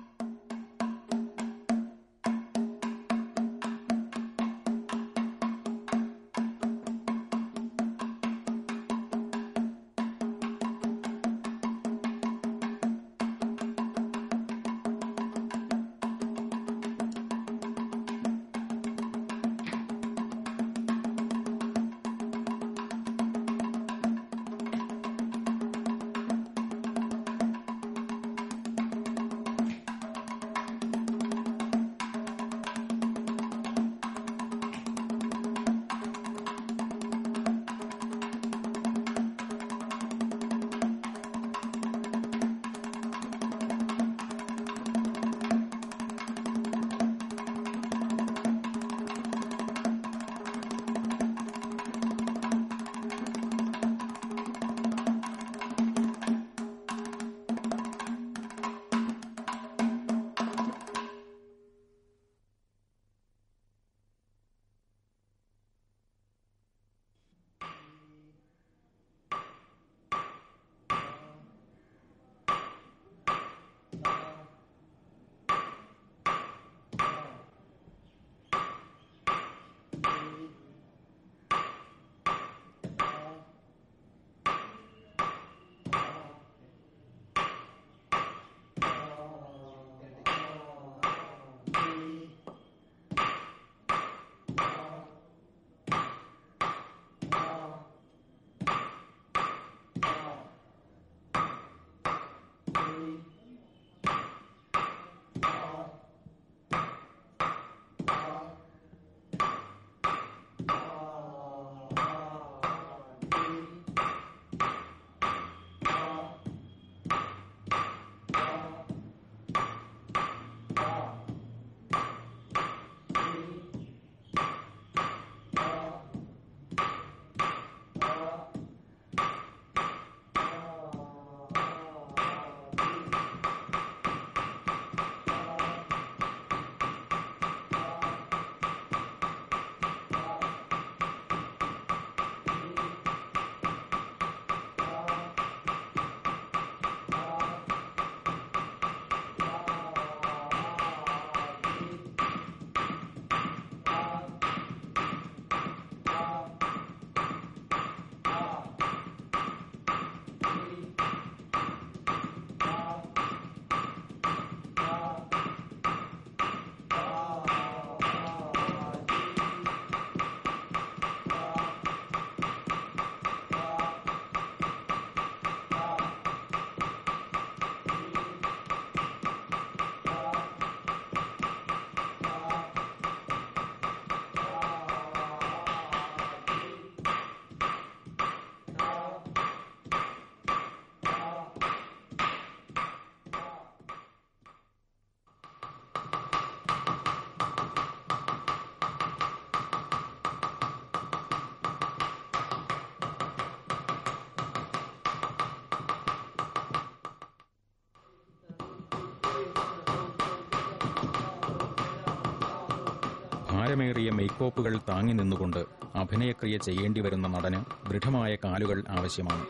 ഭാരമേറിയ മേക്കോപ്പുകൾ താങ്ങി നിന്നുകൊണ്ട് അഭിനയക്രിയ ചെയ്യേണ്ടി വരുന്ന നടന് ദൃഢമായ കാലുകൾ ആവശ്യമാണ്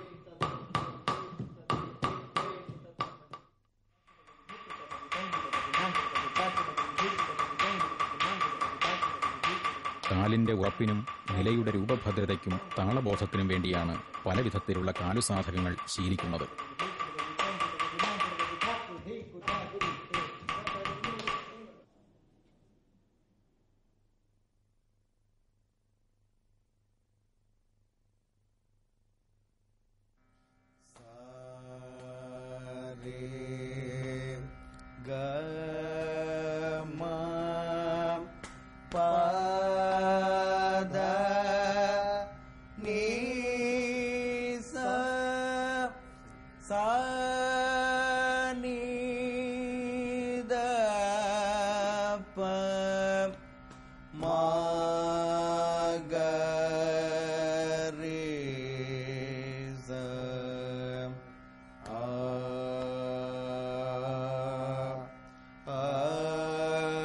കാലിന്റെ ഉറപ്പിനും നിലയുടെ രൂപഭദ്രതയ്ക്കും താളബോധത്തിനും വേണ്ടിയാണ് പലവിധത്തിലുള്ള കാലുസാധകങ്ങൾ ശീലിക്കുന്നത്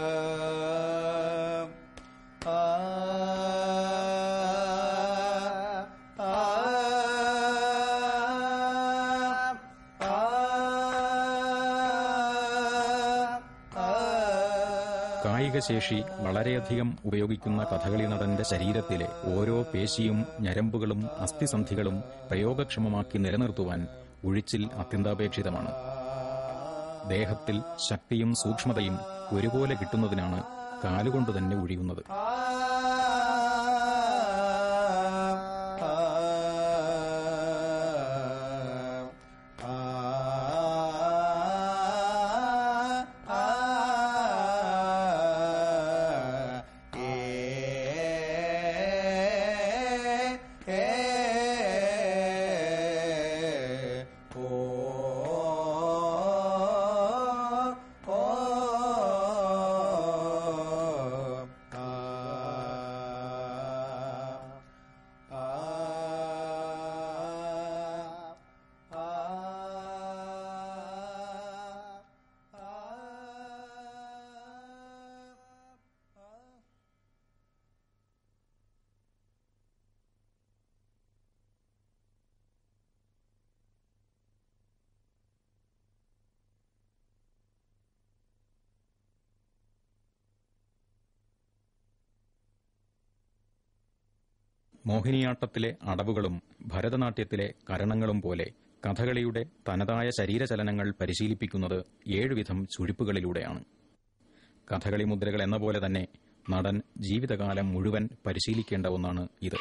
ആ കായികശേഷി വളരെയധികം ഉപയോഗിക്കുന്ന കഥകളി നടന്റെ ശരീരത്തിലെ ഓരോ പേശിയും ഞരമ്പുകളും അസ്ഥിസന്ധികളും പ്രയോഗക്ഷമമാക്കി നിലനിർത്തുവാൻ ഉഴിച്ചിൽ അത്യന്താപേക്ഷിതമാണ് ദേഹത്തിൽ ശക്തിയും സൂക്ഷ്മതയും ഒരുപോലെ കിട്ടുന്നതിനാണ് കാലുകൊണ്ട് തന്നെ ഉഴിയുന്നത് മോഹിനിയാട്ടത്തിലെ അടവുകളും ഭരതനാട്യത്തിലെ കരണങ്ങളും പോലെ കഥകളിയുടെ തനതായ ശരീരചലനങ്ങൾ പരിശീലിപ്പിക്കുന്നത് ഏഴുവിധം ചുഴിപ്പുകളിലൂടെയാണ് കഥകളി മുദ്രകൾ എന്ന പോലെ തന്നെ നടൻ ജീവിതകാലം മുഴുവൻ പരിശീലിക്കേണ്ട ഒന്നാണ് ഇത്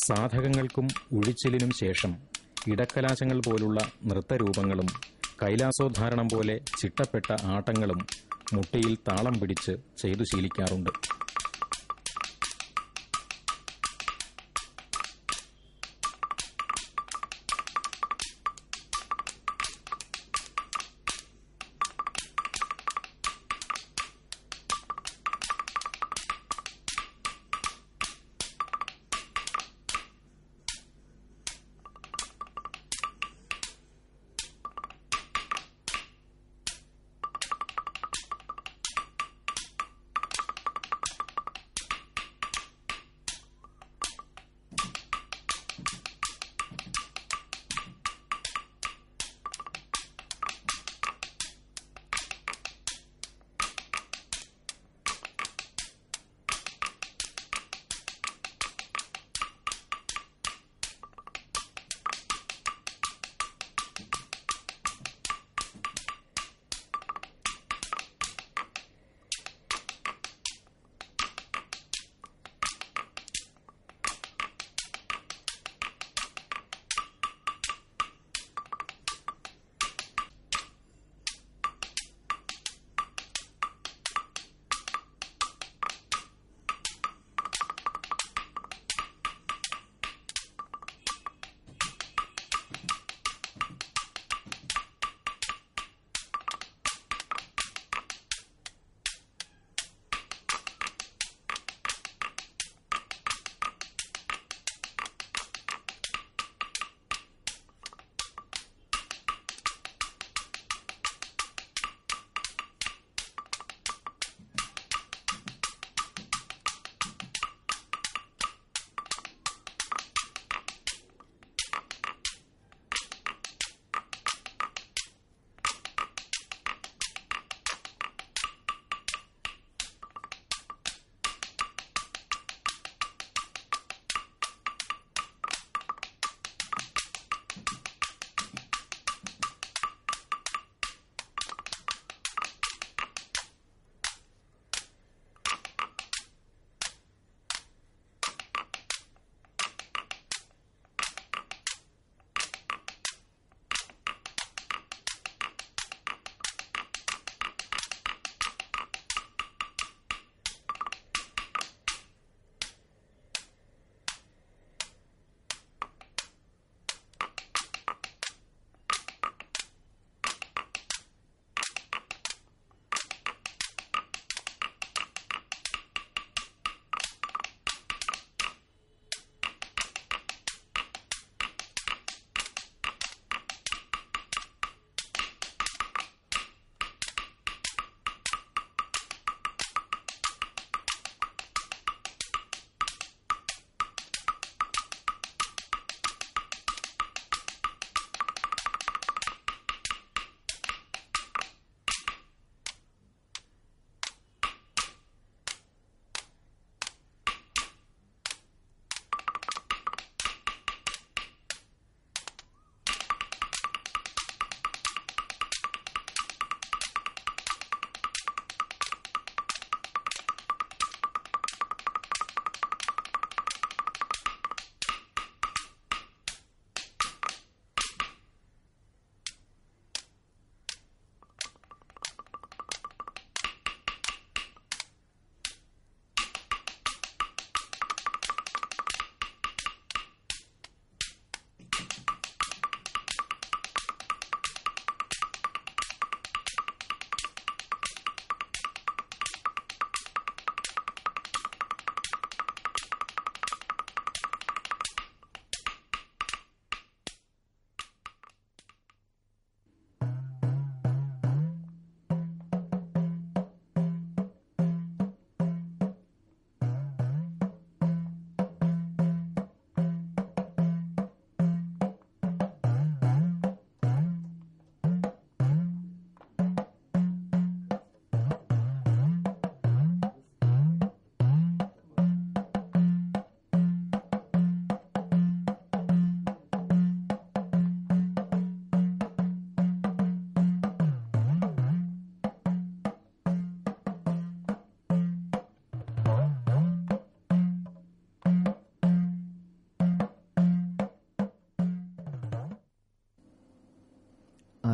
സാധകങ്ങൾക്കും ഉഴിച്ചിലിനും ശേഷം ഇടക്കലാശങ്ങൾ പോലുള്ള നൃത്തരൂപങ്ങളും കൈലാസോദ്ധാരണം പോലെ ചിട്ടപ്പെട്ട ആട്ടങ്ങളും മുട്ടിയിൽ താളം പിടിച്ച് ചെയ്തു ശീലിക്കാറുണ്ട്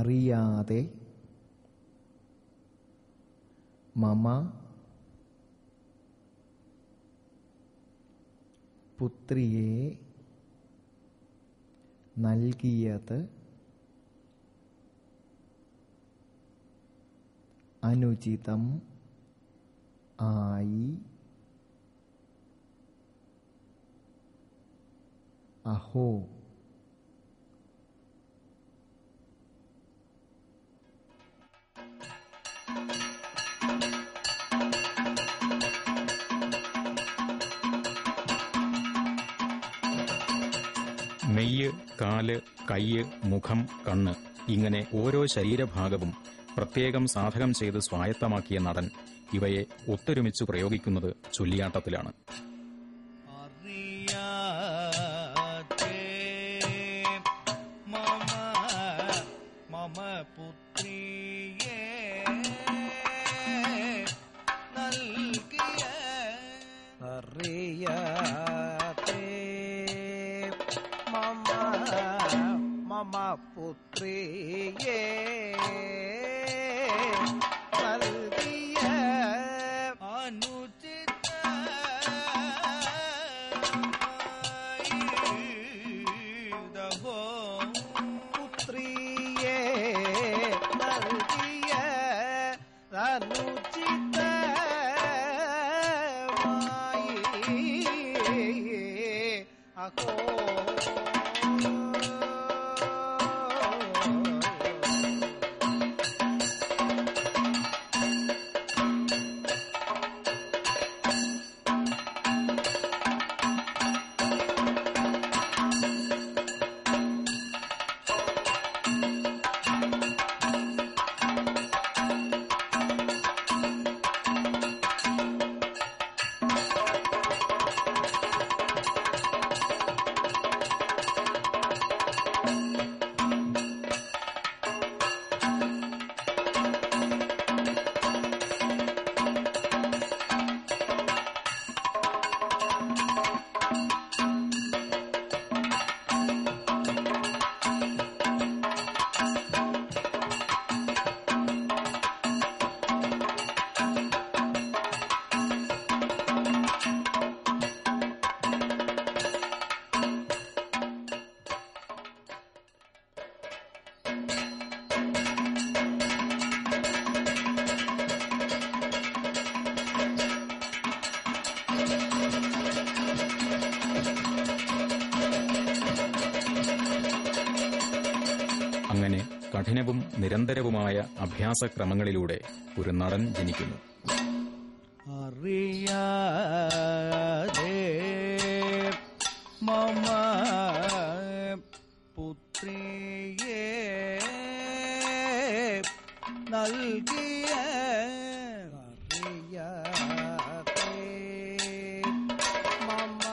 അറിയാതെ മമ പുത്രിയെ നൽകിയത് അനുചിതം ആയി അഹോ മെയ്യ് കാല് കയ്യ് മുഖം കണ്ണ് ഇങ്ങനെ ഓരോ ശരീരഭാഗവും പ്രത്യേകം സാധകം ചെയ്ത് സ്വായത്തമാക്കിയ നടൻ ഇവയെ ഒത്തൊരുമിച്ച് പ്രയോഗിക്കുന്നത് ചൊല്ലിയാട്ടത്തിലാണ് അറിയാതെ മമ മമ പുത്രിയെ നൽകിയ അറിയാതെ മമ മമ പുത്രിയെ നൽകിയ അനുചിതഹോ പുത്രിയെ നൽകിയ അനുചിതമായി അഹോ അങ്ങനെ കഠിനവും നിരന്തരവുമായ അഭ്യാസക്രമങ്ങളിലൂടെ ഒരു നടൻ ജനിക്കുന്നു അറിയാതെ മമ പുത്രിയെ നൽകിയ അറിയാതെ മമ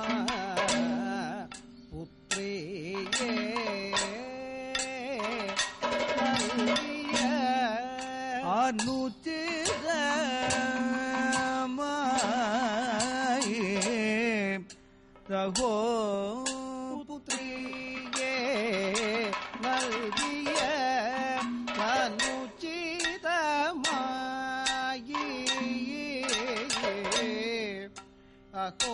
പുത്രിയെ നൽകിയ അനുചിതമായി രഘോ പുത്രിയെ നൽകിയ അനുചിതമായി അഹോ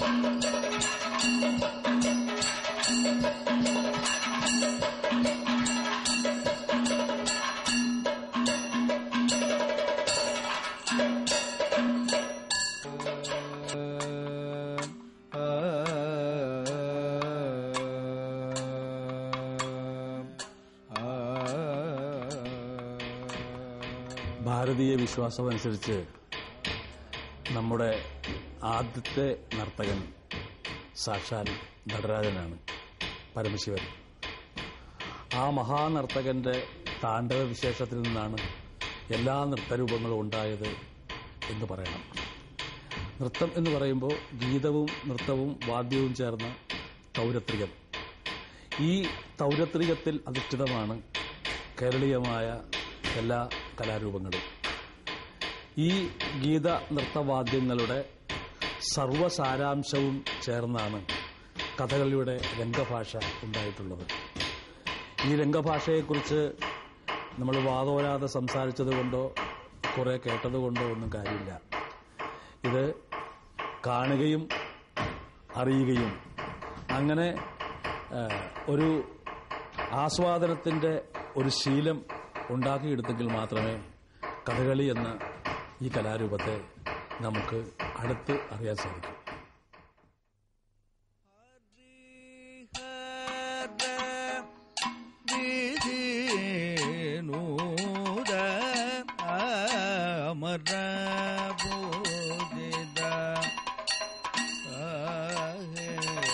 ഭാരതീയ വിശ്വാസമനുസരിച്ച് നമ്മുടെ ആദ്യത്തെ നർത്തകൻ സാക്ഷാൽ നടരാജനാണ് പരമശിവൻ ആ മഹാനർത്തകന്റെ താണ്ഡവ വിശേഷത്തിൽ നിന്നാണ് എല്ലാ നൃത്തരൂപങ്ങളും ഉണ്ടായത് എന്ന് പറയണം നൃത്തം എന്ന് പറയുമ്പോൾ ഗീതവും നൃത്തവും വാദ്യവും ചേർന്ന തൗരത്രികം ഈ തൗരത്രികത്തിൽ അധിഷ്ഠിതമാണ് കേരളീയമായ എല്ലാ കലാരൂപങ്ങളും ഈ ഗീത നൃത്തവാദ്യങ്ങളുടെ സർവസാരാംശവും ചേർന്നാണ് കഥകളിയുടെ രംഗഭാഷ ഉണ്ടായിട്ടുള്ളത് ഈ രംഗഭാഷയെക്കുറിച്ച് നമ്മൾ വാദോരാതെ സംസാരിച്ചതുകൊണ്ടോ കുറെ കേട്ടതുകൊണ്ടോ ഒന്നും കാര്യമില്ല ഇത് കാണുകയും അറിയുകയും അങ്ങനെ ആ, ഒരു ആസ്വാദനത്തിൻ്റെ ഒരു ശീലം ഉണ്ടാക്കിയെടുത്തെങ്കിൽ മാത്രമേ കഥകളി എന്ന ഈ കലാരൂപത്തെ നമുക്ക് അടുത്ത് അറിയാൻ സാധിക്കൂ വിധിനൂത അമര പൂജിത ആഹേ.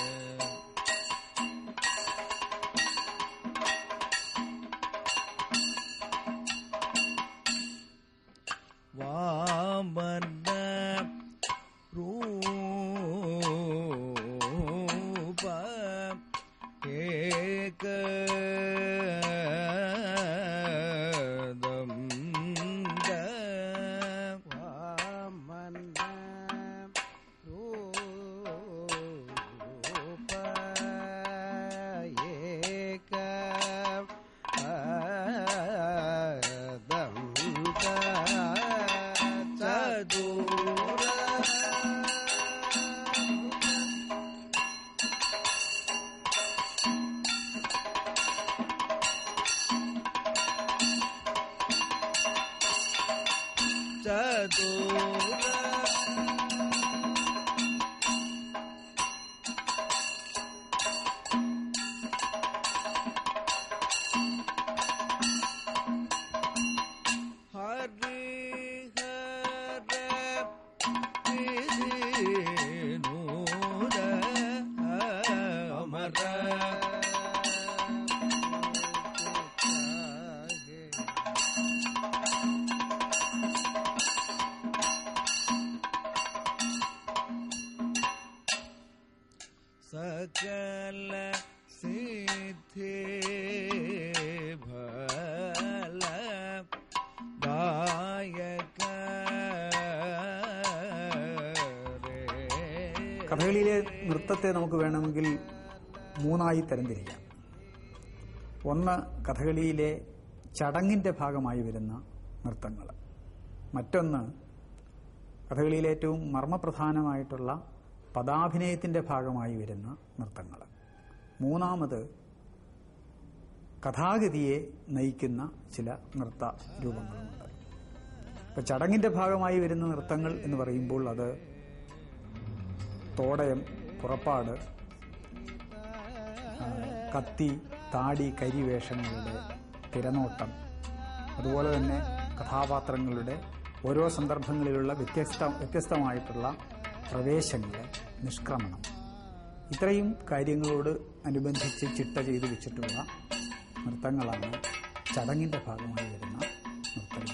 വാമന രൂപ ഏകദം വാമന രൂപ ഏക ദന്ത ചതുര सकल सिद्धि भल दायक रे കഥകളിയിലെ നൃത്തത്തെ നമുക്ക് വേണമെങ്കിൽ മൂന്നായി തരംതിരിക്കാം ഒന്ന് കഥകളിയിലെ ചടങ്ങിൻ്റെ ഭാഗമായി വരുന്ന നൃത്തങ്ങൾ മറ്റൊന്ന് കഥകളിയിലെ ഏറ്റവും മർമ്മപ്രധാനമായിട്ടുള്ള പദാഭിനയത്തിൻ്റെ ഭാഗമായി വരുന്ന നൃത്തങ്ങൾ മൂന്നാമത് കഥാഗതിയെ നയിക്കുന്ന ചില നൃത്ത രൂപങ്ങളുമുണ്ട് ഇപ്പം ചടങ്ങിൻ്റെ ഭാഗമായി വരുന്ന നൃത്തങ്ങൾ എന്ന് പറയുമ്പോൾ അത് തോടയം പുറപ്പാട് ആ, കത്തി താടി കരിവേഷങ്ങളുടെ തിരനോട്ടം അതുപോലെ തന്നെ കഥാപാത്രങ്ങളുടെ ഓരോ സന്ദർഭങ്ങളിലുള്ള വ്യത്യസ്ത വ്യത്യസ്തമായിട്ടുള്ള പ്രവേശങ്ങൾ നിഷ്ക്രമണം ഇത്രയും കാര്യങ്ങളോട് അനുബന്ധിച്ച് ചിട്ട ചെയ്തു വെച്ചിട്ടുള്ള നൃത്തങ്ങളാണ് ചടങ്ങിൻ്റെ ഭാഗമായി വരുന്ന നൃത്തങ്ങൾ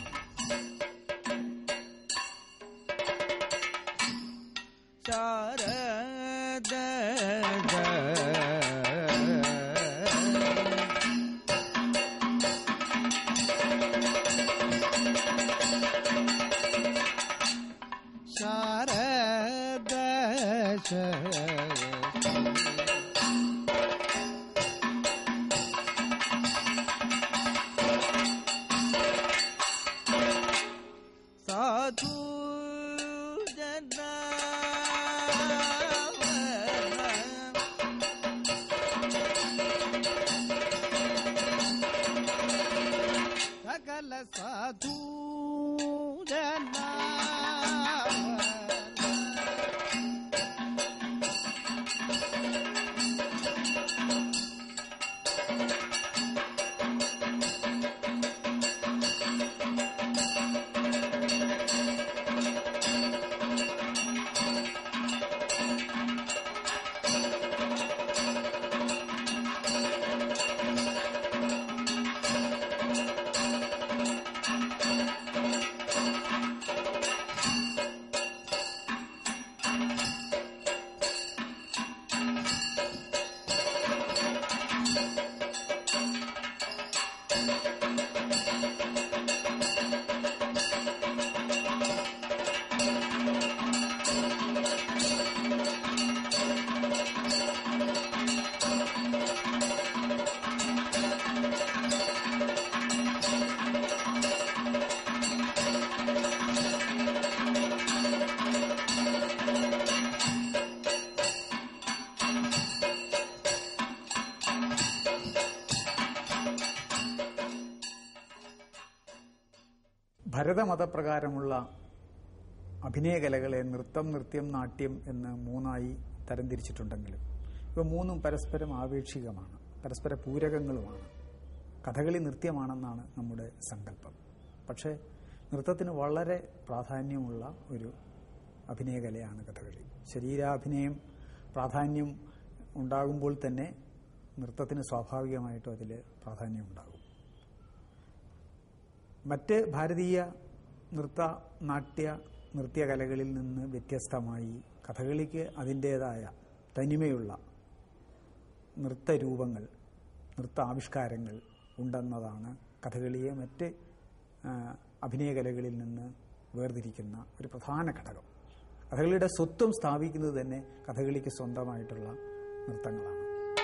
ശാരദ ശാരദ സാധു ജന ഭരതമതപ്രകാരമുള്ള അഭിനയകലകളെ നൃത്തം നൃത്യം നാട്യം എന്ന് മൂന്നായി തരംതിരിച്ചിട്ടുണ്ടെങ്കിലും ഇവ മൂന്നും പരസ്പരം ആപേക്ഷികമാണ് പരസ്പര പൂരകങ്ങളുമാണ് കഥകളി നൃത്യമാണെന്നാണ് നമ്മുടെ സങ്കല്പം പക്ഷേ നൃത്തത്തിന് വളരെ പ്രാധാന്യമുള്ള ഒരു അഭിനയകലയാണ് കഥകളി ശരീരാഭിനയം പ്രാധാന്യം ഉണ്ടാകുമ്പോൾ തന്നെ നൃത്തത്തിന് സ്വാഭാവികമായിട്ടും അതിൽ പ്രാധാന്യം ഉണ്ടാകും മറ്റ് ഭാരതീയ നൃത്ത നാട്യ നൃത്യകലകളിൽ നിന്ന് വ്യത്യസ്തമായി കഥകളിക്ക് അതിൻ്റേതായ തനിമയുള്ള നൃത്തരൂപങ്ങൾ നൃത്താവിഷ്കാരങ്ങൾ ഉണ്ടെന്നതാണ് കഥകളിയെ മറ്റ് ആ, അഭിനയകലകളിൽ നിന്ന് വേർതിരിക്കുന്ന ഒരു പ്രധാന ഘടകം കഥകളിയുടെ സ്വത്വം സ്ഥാപിക്കുന്നത് തന്നെ കഥകളിക്ക് സ്വന്തമായിട്ടുള്ള നൃത്തങ്ങളാണ്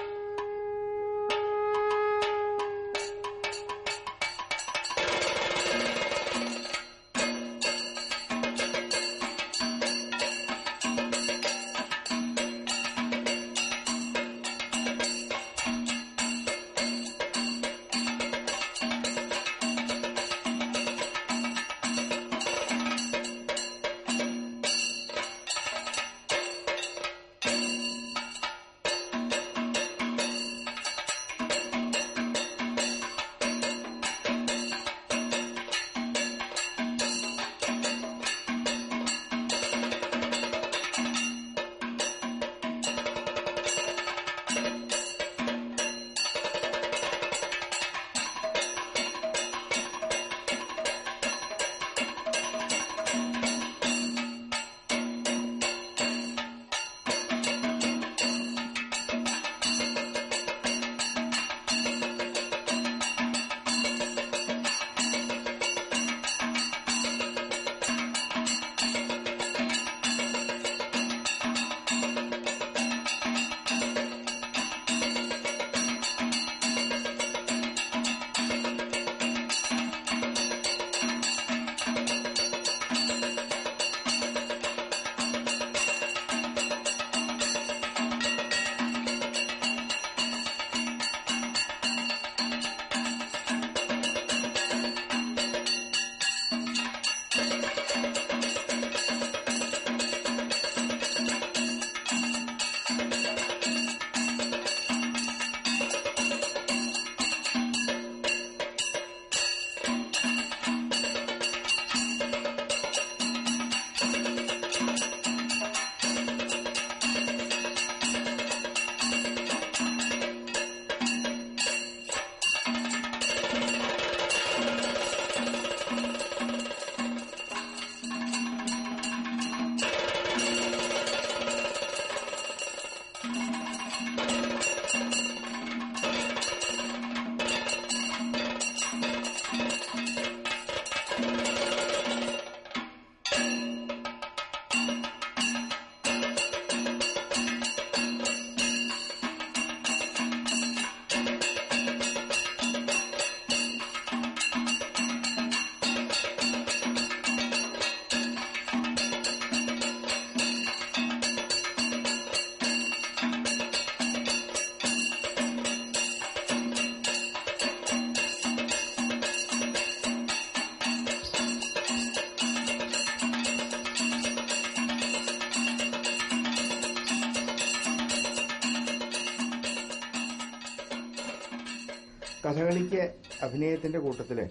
കഥകളിക്ക് അഭിനയത്തിന്റെ കൂട്ടത്തില്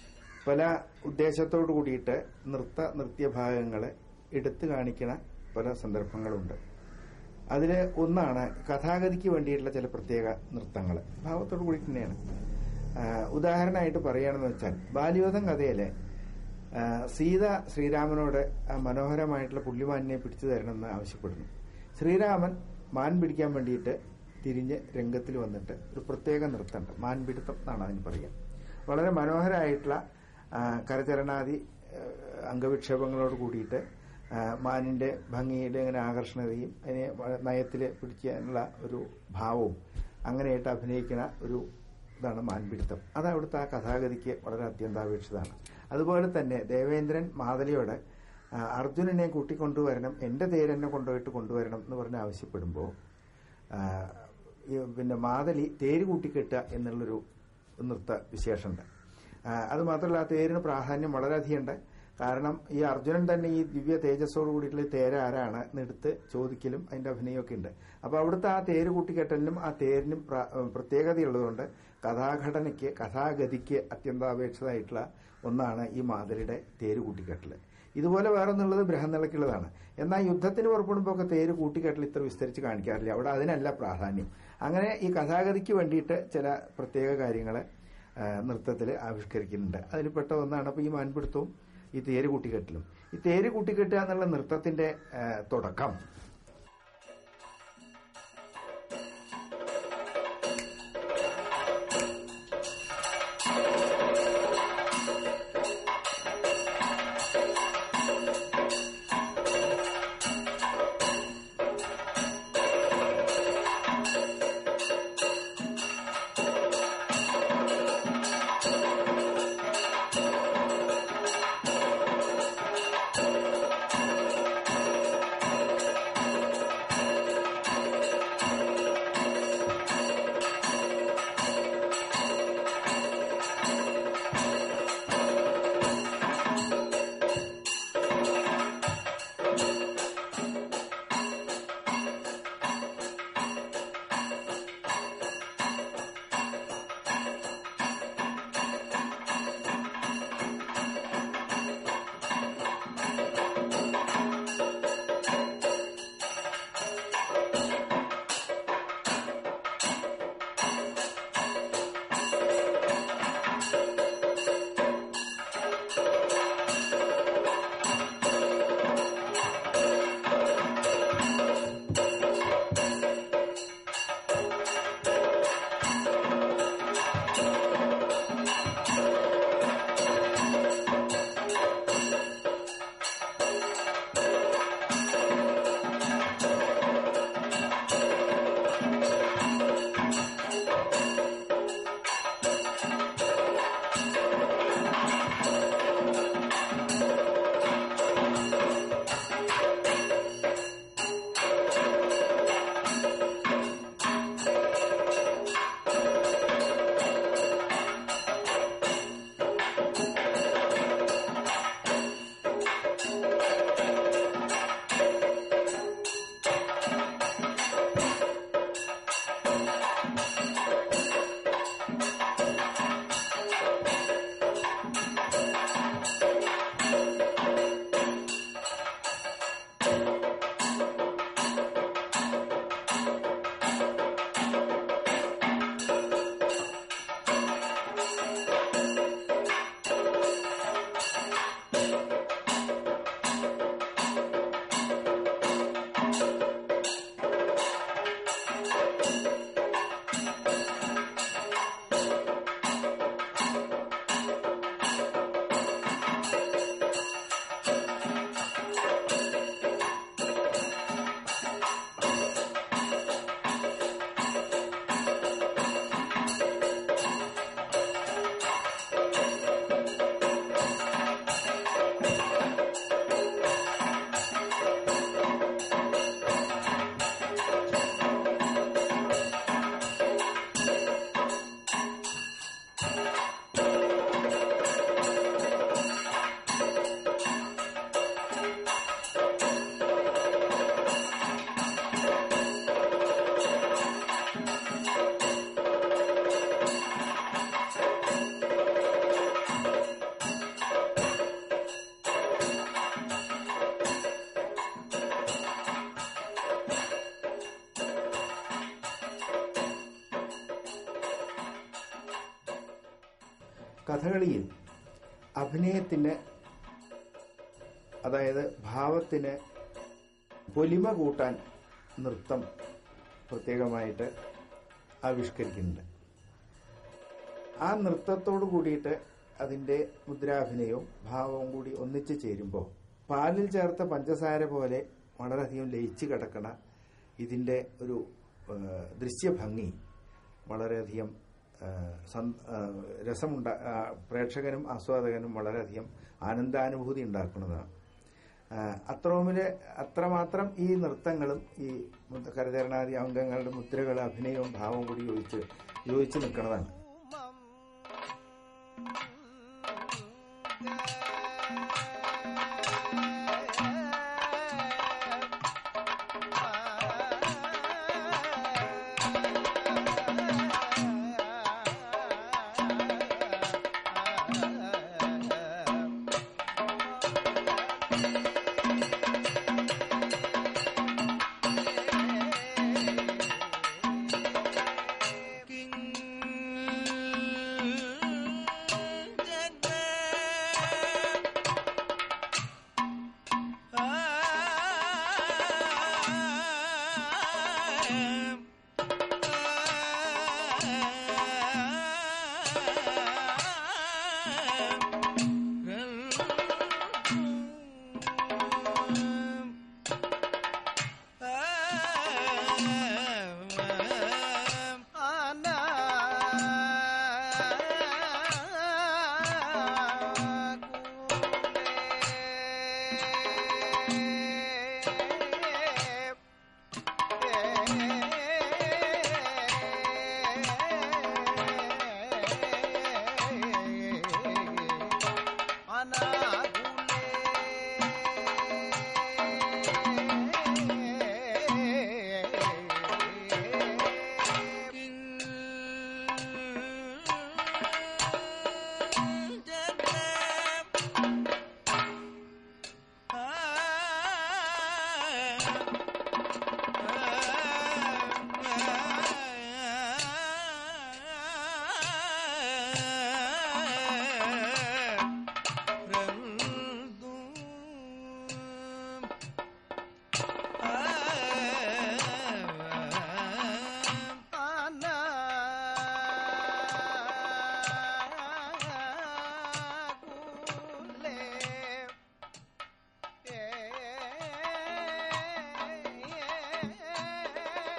പല ഉദ്ദേശത്തോടു കൂടിയിട്ട് നൃത്ത നൃത്യഭാഗങ്ങൾ എടുത്തു കാണിക്കുന്ന പല സന്ദർഭങ്ങളുണ്ട് അതിൽ ഒന്നാണ് കഥാഗതിക്ക് വേണ്ടിയിട്ടുള്ള ചില പ്രത്യേക നൃത്തങ്ങൾ ഭാവത്തോടു കൂടി തന്നെയാണ് ആ, ഉദാഹരണമായിട്ട് പറയുകയാണെന്ന് വെച്ചാൽ ബാല്യോധം കഥയിലെ ആ, സീത ശ്രീരാമനോട് ആ മനോഹരമായിട്ടുള്ള പുള്ളിമാനിനെ പിടിച്ചു തരണമെന്ന് ആവശ്യപ്പെടുന്നു ശ്രീരാമൻ മാൻ പിടിക്കാൻ വേണ്ടിയിട്ട് തിരിഞ്ഞ് രംഗത്തിൽ വന്നിട്ട് ഒരു പ്രത്യേക നൃത്തമുണ്ട് മാൻപിടുത്തം എന്നാണ് അതിന് പറയുക വളരെ മനോഹരമായിട്ടുള്ള ആ, കരചരണാദി ആ, അംഗവിക്ഷേപങ്ങളോട് കൂടിയിട്ട് ആ, മാനിന്റെ ഭംഗിയുടെ ഇങ്ങനെ ആകർഷണതയും അതിനെ നയത്തിൽ പിടിക്കാനുള്ള ഒരു ഭാവവും അങ്ങനെയായിട്ട് അഭിനയിക്കുന്ന ഒരു ഇതാണ് മാൻപിടുത്തം അത് അവിടുത്തെ ആ കഥാഗതിക്ക് വളരെ അത്യന്താപേക്ഷിതമാണ് അതുപോലെ തന്നെ ദേവേന്ദ്രൻ മാതലിയോട് ആ, അർജുനനെ കൂട്ടിക്കൊണ്ടുവരണം എന്റെ തേരെന്നെ കൊണ്ടുപോയിട്ട് കൊണ്ടുവരണം എന്ന് പറഞ്ഞ് ആവശ്യപ്പെടുമ്പോൾ ആ, ഈ പിന്നെ മാതലി തേര് കൂട്ടിക്കെട്ടുക എന്നുള്ളൊരു നൃത്ത വിശേഷമുണ്ട് ആ, അത് മാത്രമല്ല ആ തേരിന് പ്രാധാന്യം വളരെയധികം ഉണ്ട് കാരണം ഈ അർജുനൻ തന്നെ ഈ ദിവ്യ തേജസ്സോട് കൂടിയിട്ടുള്ള ഈ തേര് ആരാണ് എന്നെടുത്ത് ചോദിക്കലും അതിന്റെ അഭിനയമൊക്കെ ഉണ്ട് അപ്പൊ അവിടുത്തെ ആ തേര് കൂട്ടിക്കെട്ടലിനും ആ തേരിനും പ്ര- പ്രത്യേകതയുള്ളതുകൊണ്ട് കഥാഘടനയ്ക്ക് കഥാഗതിക്ക് അത്യന്താപേക്ഷിതമായിട്ടുള്ള ഒന്നാണ് ഈ മാതലിയുടെ തേര് കൂട്ടിക്കെട്ടല് ഇതുപോലെ വേറെ ഒന്നുള്ളത് ബൃഹന്നിളക്കുള്ളതാണ് എന്നാൽ യുദ്ധത്തിന് പുറപ്പെടുമ്പോൾ ഒക്കെ തേര് കൂട്ടിക്കെട്ടൽ ഇത്ര വിസ്തരിച്ച് കാണിക്കാറില്ല അവിടെ അതിനല്ല പ്രാധാന്യം അങ്ങനെ ഈ കഥാഗതിക്ക് വേണ്ടിയിട്ട് ചില പ്രത്യേക കാര്യങ്ങൾ നൃത്തത്തിൽ ആവിഷ്കരിക്കുന്നുണ്ട് അതിൽ പെട്ട ഒന്നാണ് അപ്പോൾ ഈ മാൻപിടുത്തവും ഈ തേര് കൂട്ടിക്കെട്ടലും ഈ തേര് കൂട്ടിക്കെട്ടുക എന്നുള്ള നൃത്തത്തിന്റെ ആ, തുടക്കം കഥകളിയിൽ അഭിനയത്തിന് അതായത് ഭാവത്തിന് പൊലിമ കൂട്ടാൻ നൃത്തം പ്രത്യേകമായിട്ട് ആവിഷ്കരിക്കുന്നുണ്ട് ആ നൃത്തത്തോടു കൂടിയിട്ട് അതിൻ്റെ മുദ്രാഭിനയവും ഭാവവും കൂടി ഒന്നിച്ചു ചേരുമ്പോൾ പാലിൽ ചേർത്ത പഞ്ചസാര പോലെ വളരെയധികം ലയിച്ചു കിടക്കണ ഇതിൻ്റെ ഒരു ആ, ദൃശ്യഭംഗി വളരെയധികം ആ, സം- ആ, രസമുണ്ട ആ, പ്രേക്ഷകനും ആസ്വാദകനും വളരെയധികം ആനന്ദാനുഭൂതി ഉണ്ടാക്കുന്നതാണ് ആ, അത്രോമില് അത്രമാത്രം ഈ നൃത്തങ്ങളും ഈ മുദ്ര- കരചരണാദി അംഗങ്ങളുടെ മുദ്രകൾ അഭിനയവും ഭാവവും കൂടി യോജിച്ച് യോജിച്ച് നിൽക്കുന്നതാണ്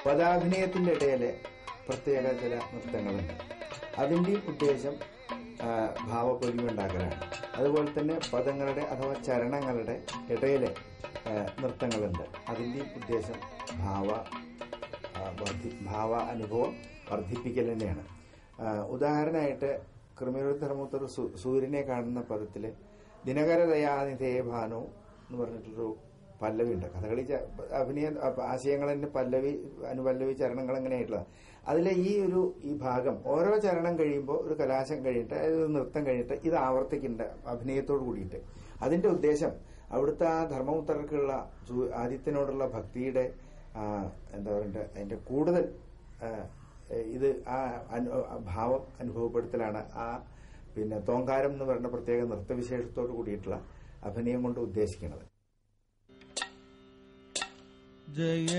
പദാഭിനയത്തിന്റെ ഇടയിലെ പ്രത്യേക ചില നൃത്തങ്ങളുണ്ട് അതിൻ്റെയും ഉദ്ദേശം ആ, ഭാവപ്പൊലിവുണ്ടാക്കലാണ് അതുപോലെ തന്നെ പദങ്ങളുടെ അഥവാ ചരണങ്ങളുടെ ഇടയിലെ ആ, നൃത്തങ്ങളുണ്ട് അതിൻ്റെയും ഉദ്ദേശം ഭാവ ആ, വർദ്ധി ഭാവ അനുഭവം വർദ്ധിപ്പിക്കൽ തന്നെയാണ് ആ, ഉദാഹരണമായിട്ട് കൃമിരുദ്ധർമ്മൂത്തർ സൂര്യനെ കാണുന്ന പദത്തിൽ ദിനകര ദയാനിധേ ഭാനു എന്ന് പറഞ്ഞിട്ടൊരു പല്ലവി ഉണ്ട് കഥകളി ച- അഭിനയ അപ്പ- ആശയങ്ങൾ തന്നെ പല്ലവി അനുപല്ലവി ചരണങ്ങൾ എങ്ങനെയായിട്ടുള്ള അതിലെ ഈ ഒരു ഈ ഭാഗം ഓരോ ചരണം കഴിയുമ്പോൾ ഒരു കലാശം കഴിഞ്ഞിട്ട് അതായത് ഒരു നൃത്തം കഴിഞ്ഞിട്ട് ഇത് ആവർത്തിക്കുന്നുണ്ട് അഭിനയത്തോട് കൂടിയിട്ട് അതിന്റെ ഉദ്ദേശം അവിടുത്തെ ആ ധർമ്മപുത്രർക്കുള്ള സൂ- ആദിത്യനോടുള്ള ഭക്തിയുടെ ആ, എന്താ പറയണ്ട അതിന്റെ കൂടുതൽ ആ, ഇത് ആ അനു- ആ ഭാവം അനുഭവപ്പെടുത്തലാണ് ആ പിന്നെ തോങ്കാരം എന്ന് പറയുന്ന പ്രത്യേക നൃത്തവിശേഷത്തോട് കൂടിയിട്ടുള്ള അഭിനയം കൊണ്ട് ഉദ്ദേശിക്കുന്നത് जय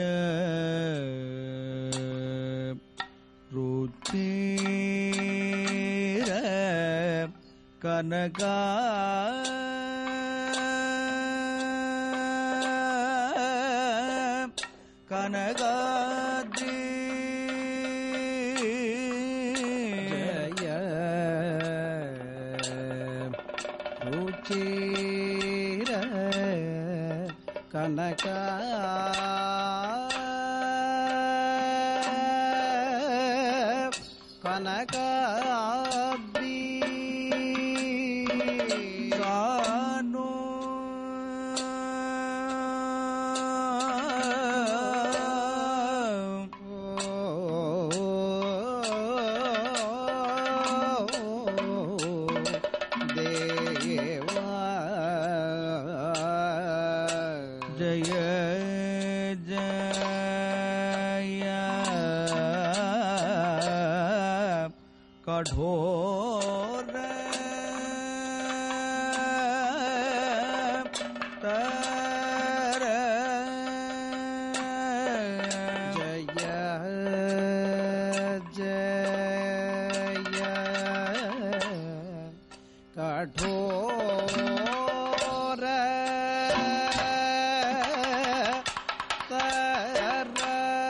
रुचिर कनका कनकाद्री ജയ രുചിര കനക കനകാബ്ദി सानो जय जय कठोर तर ജയ ജയ കഠോര തര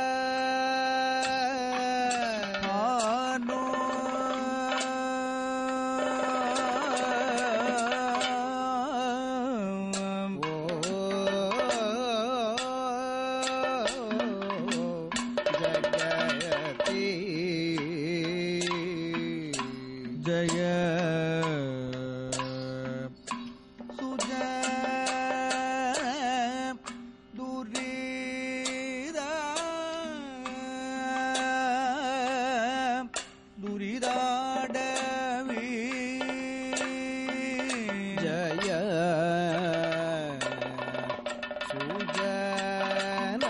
ആനോ ജഗതി ജയ സുജ ദുരിത ദുരിതാടവി ജയ സുജന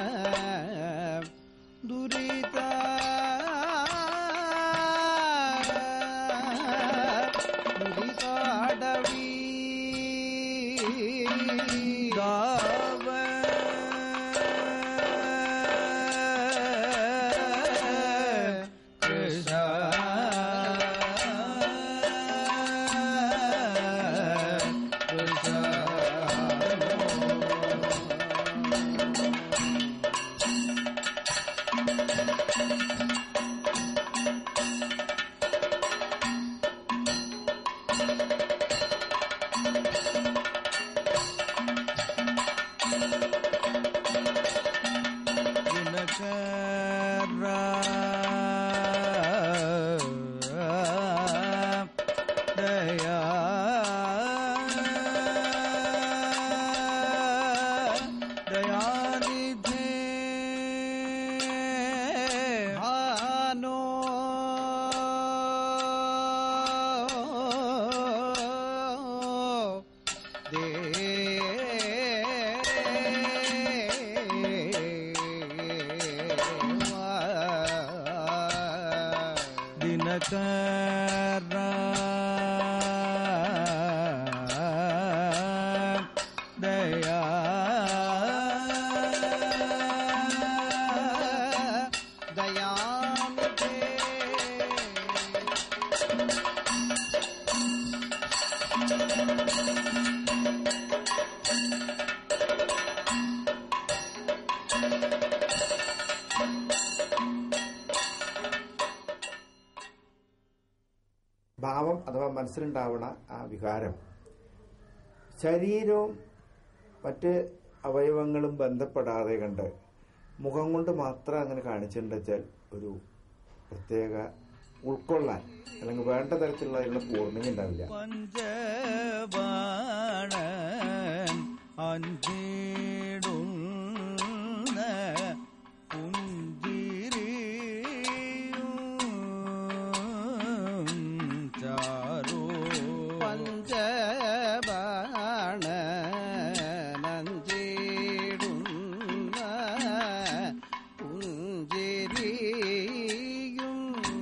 ദുരിത ദുരിതാടവി ദാവ കൃഷ്ണ ദയാ ദയാനിധേ ഭാനോ ദിനകര ദയാ ദയാ ഭാവം അഥവാ മനസ്സിലുണ്ടാവണ ആ വികാരം ശരീരവും മറ്റ് അവയവങ്ങളും ബന്ധപ്പെടാതെ കണ്ട് മുഖം കൊണ്ട് മാത്രം അങ്ങനെ കാണിച്ചിട്ടുണ്ട് വെച്ചാൽ ഒരു പ്രത്യേക ഉൾക്കൊള്ളാൻ അല്ലെങ്കിൽ വേണ്ട തരത്തിലുള്ള അതിനുള്ള പൂർണ്ണത ഉണ്ടാവില്ല പഞ്ചബാണൻ അഞ്ചിടുന്ന പുഞ്ചിരിയും ചാരോ പഞ്ചബാണനഞ്ചിടുന്ന പുഞ്ചിരിയും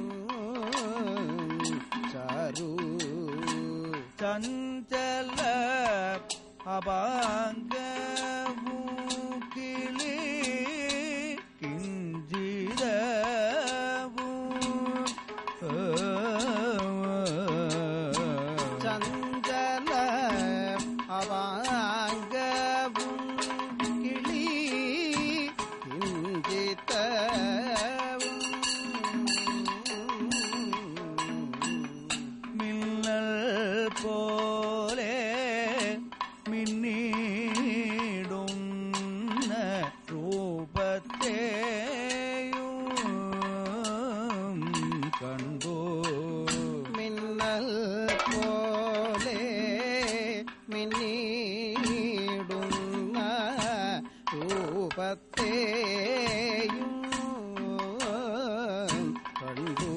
ചാരു ചഞ്ചല അപാംഗമു കിളി കിഞ്ചിതവു ചഞ്ചല അവാംഗവും കിളി കിഞ്ചിതവും മിന്നൽ പോലെ മിന്നിടുന്ന രൂപത്തെയും കണ്ടു മിന്നൽ പോലെ മിന്നിടുന്ന രൂപത്തെയും കണ്ടു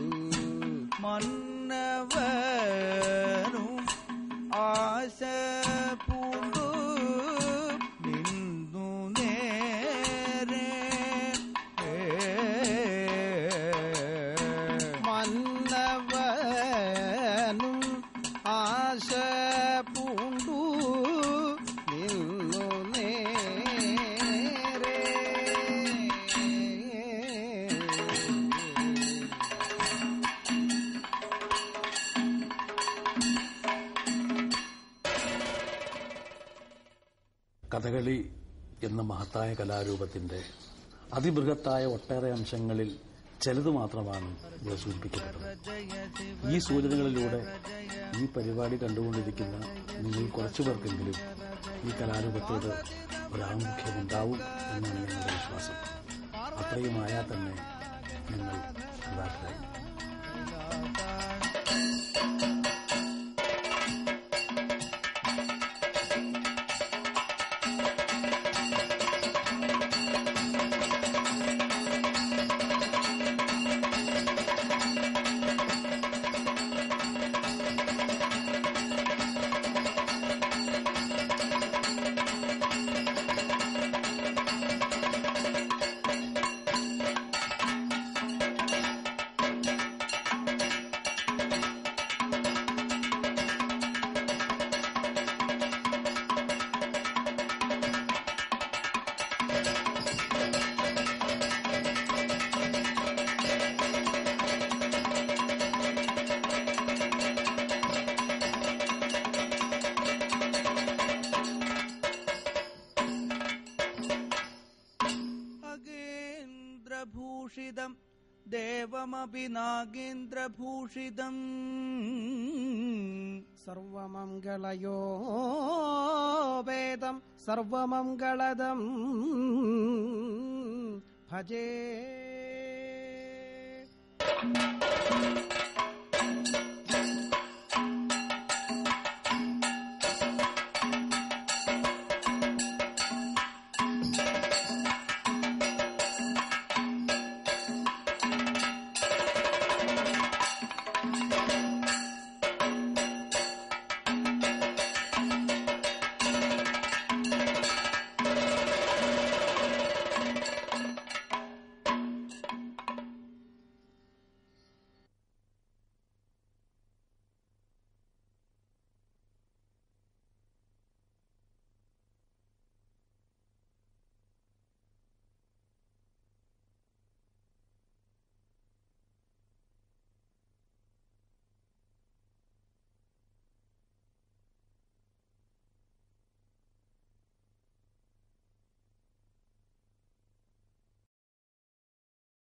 മന്നവനും ആശ പൂണ്ടു നിന്നു നേരെ മന്നവനും ആശ പൂണ്ടു നിന്നു നേരെ കഥകളി എന്ന മഹത്തായ കലാരൂപത്തിന്റെ അതിബൃഹത്തായ ഒട്ടേറെ അംശങ്ങളിൽ ചിലത് മാത്രമാണ് ഇവിടെ സൂചിപ്പിക്കപ്പെട്ടത് ഈ സൂചനകളിലൂടെ ഈ പരിപാടി കണ്ടുകൊണ്ടിരിക്കുന്ന നിങ്ങൾ കുറച്ചു പേർക്കെങ്കിലും ഈ കലാരൂപത്തോട് ഒരാമുഖ്യമുണ്ടാവും എന്നാണ് ഞങ്ങളുടെ വിശ്വാസം അത്രയുമായാൽ തന്നെ നിങ്ങൾ കൃതാർത്ഥരായി അഗേന്ദ്രഭൂഷിതം ദേവമപി നാഗേന്ദ്രഭൂഷിതം സർവമംഗളയോ വേദം സർവമംഗളദം ഭജേ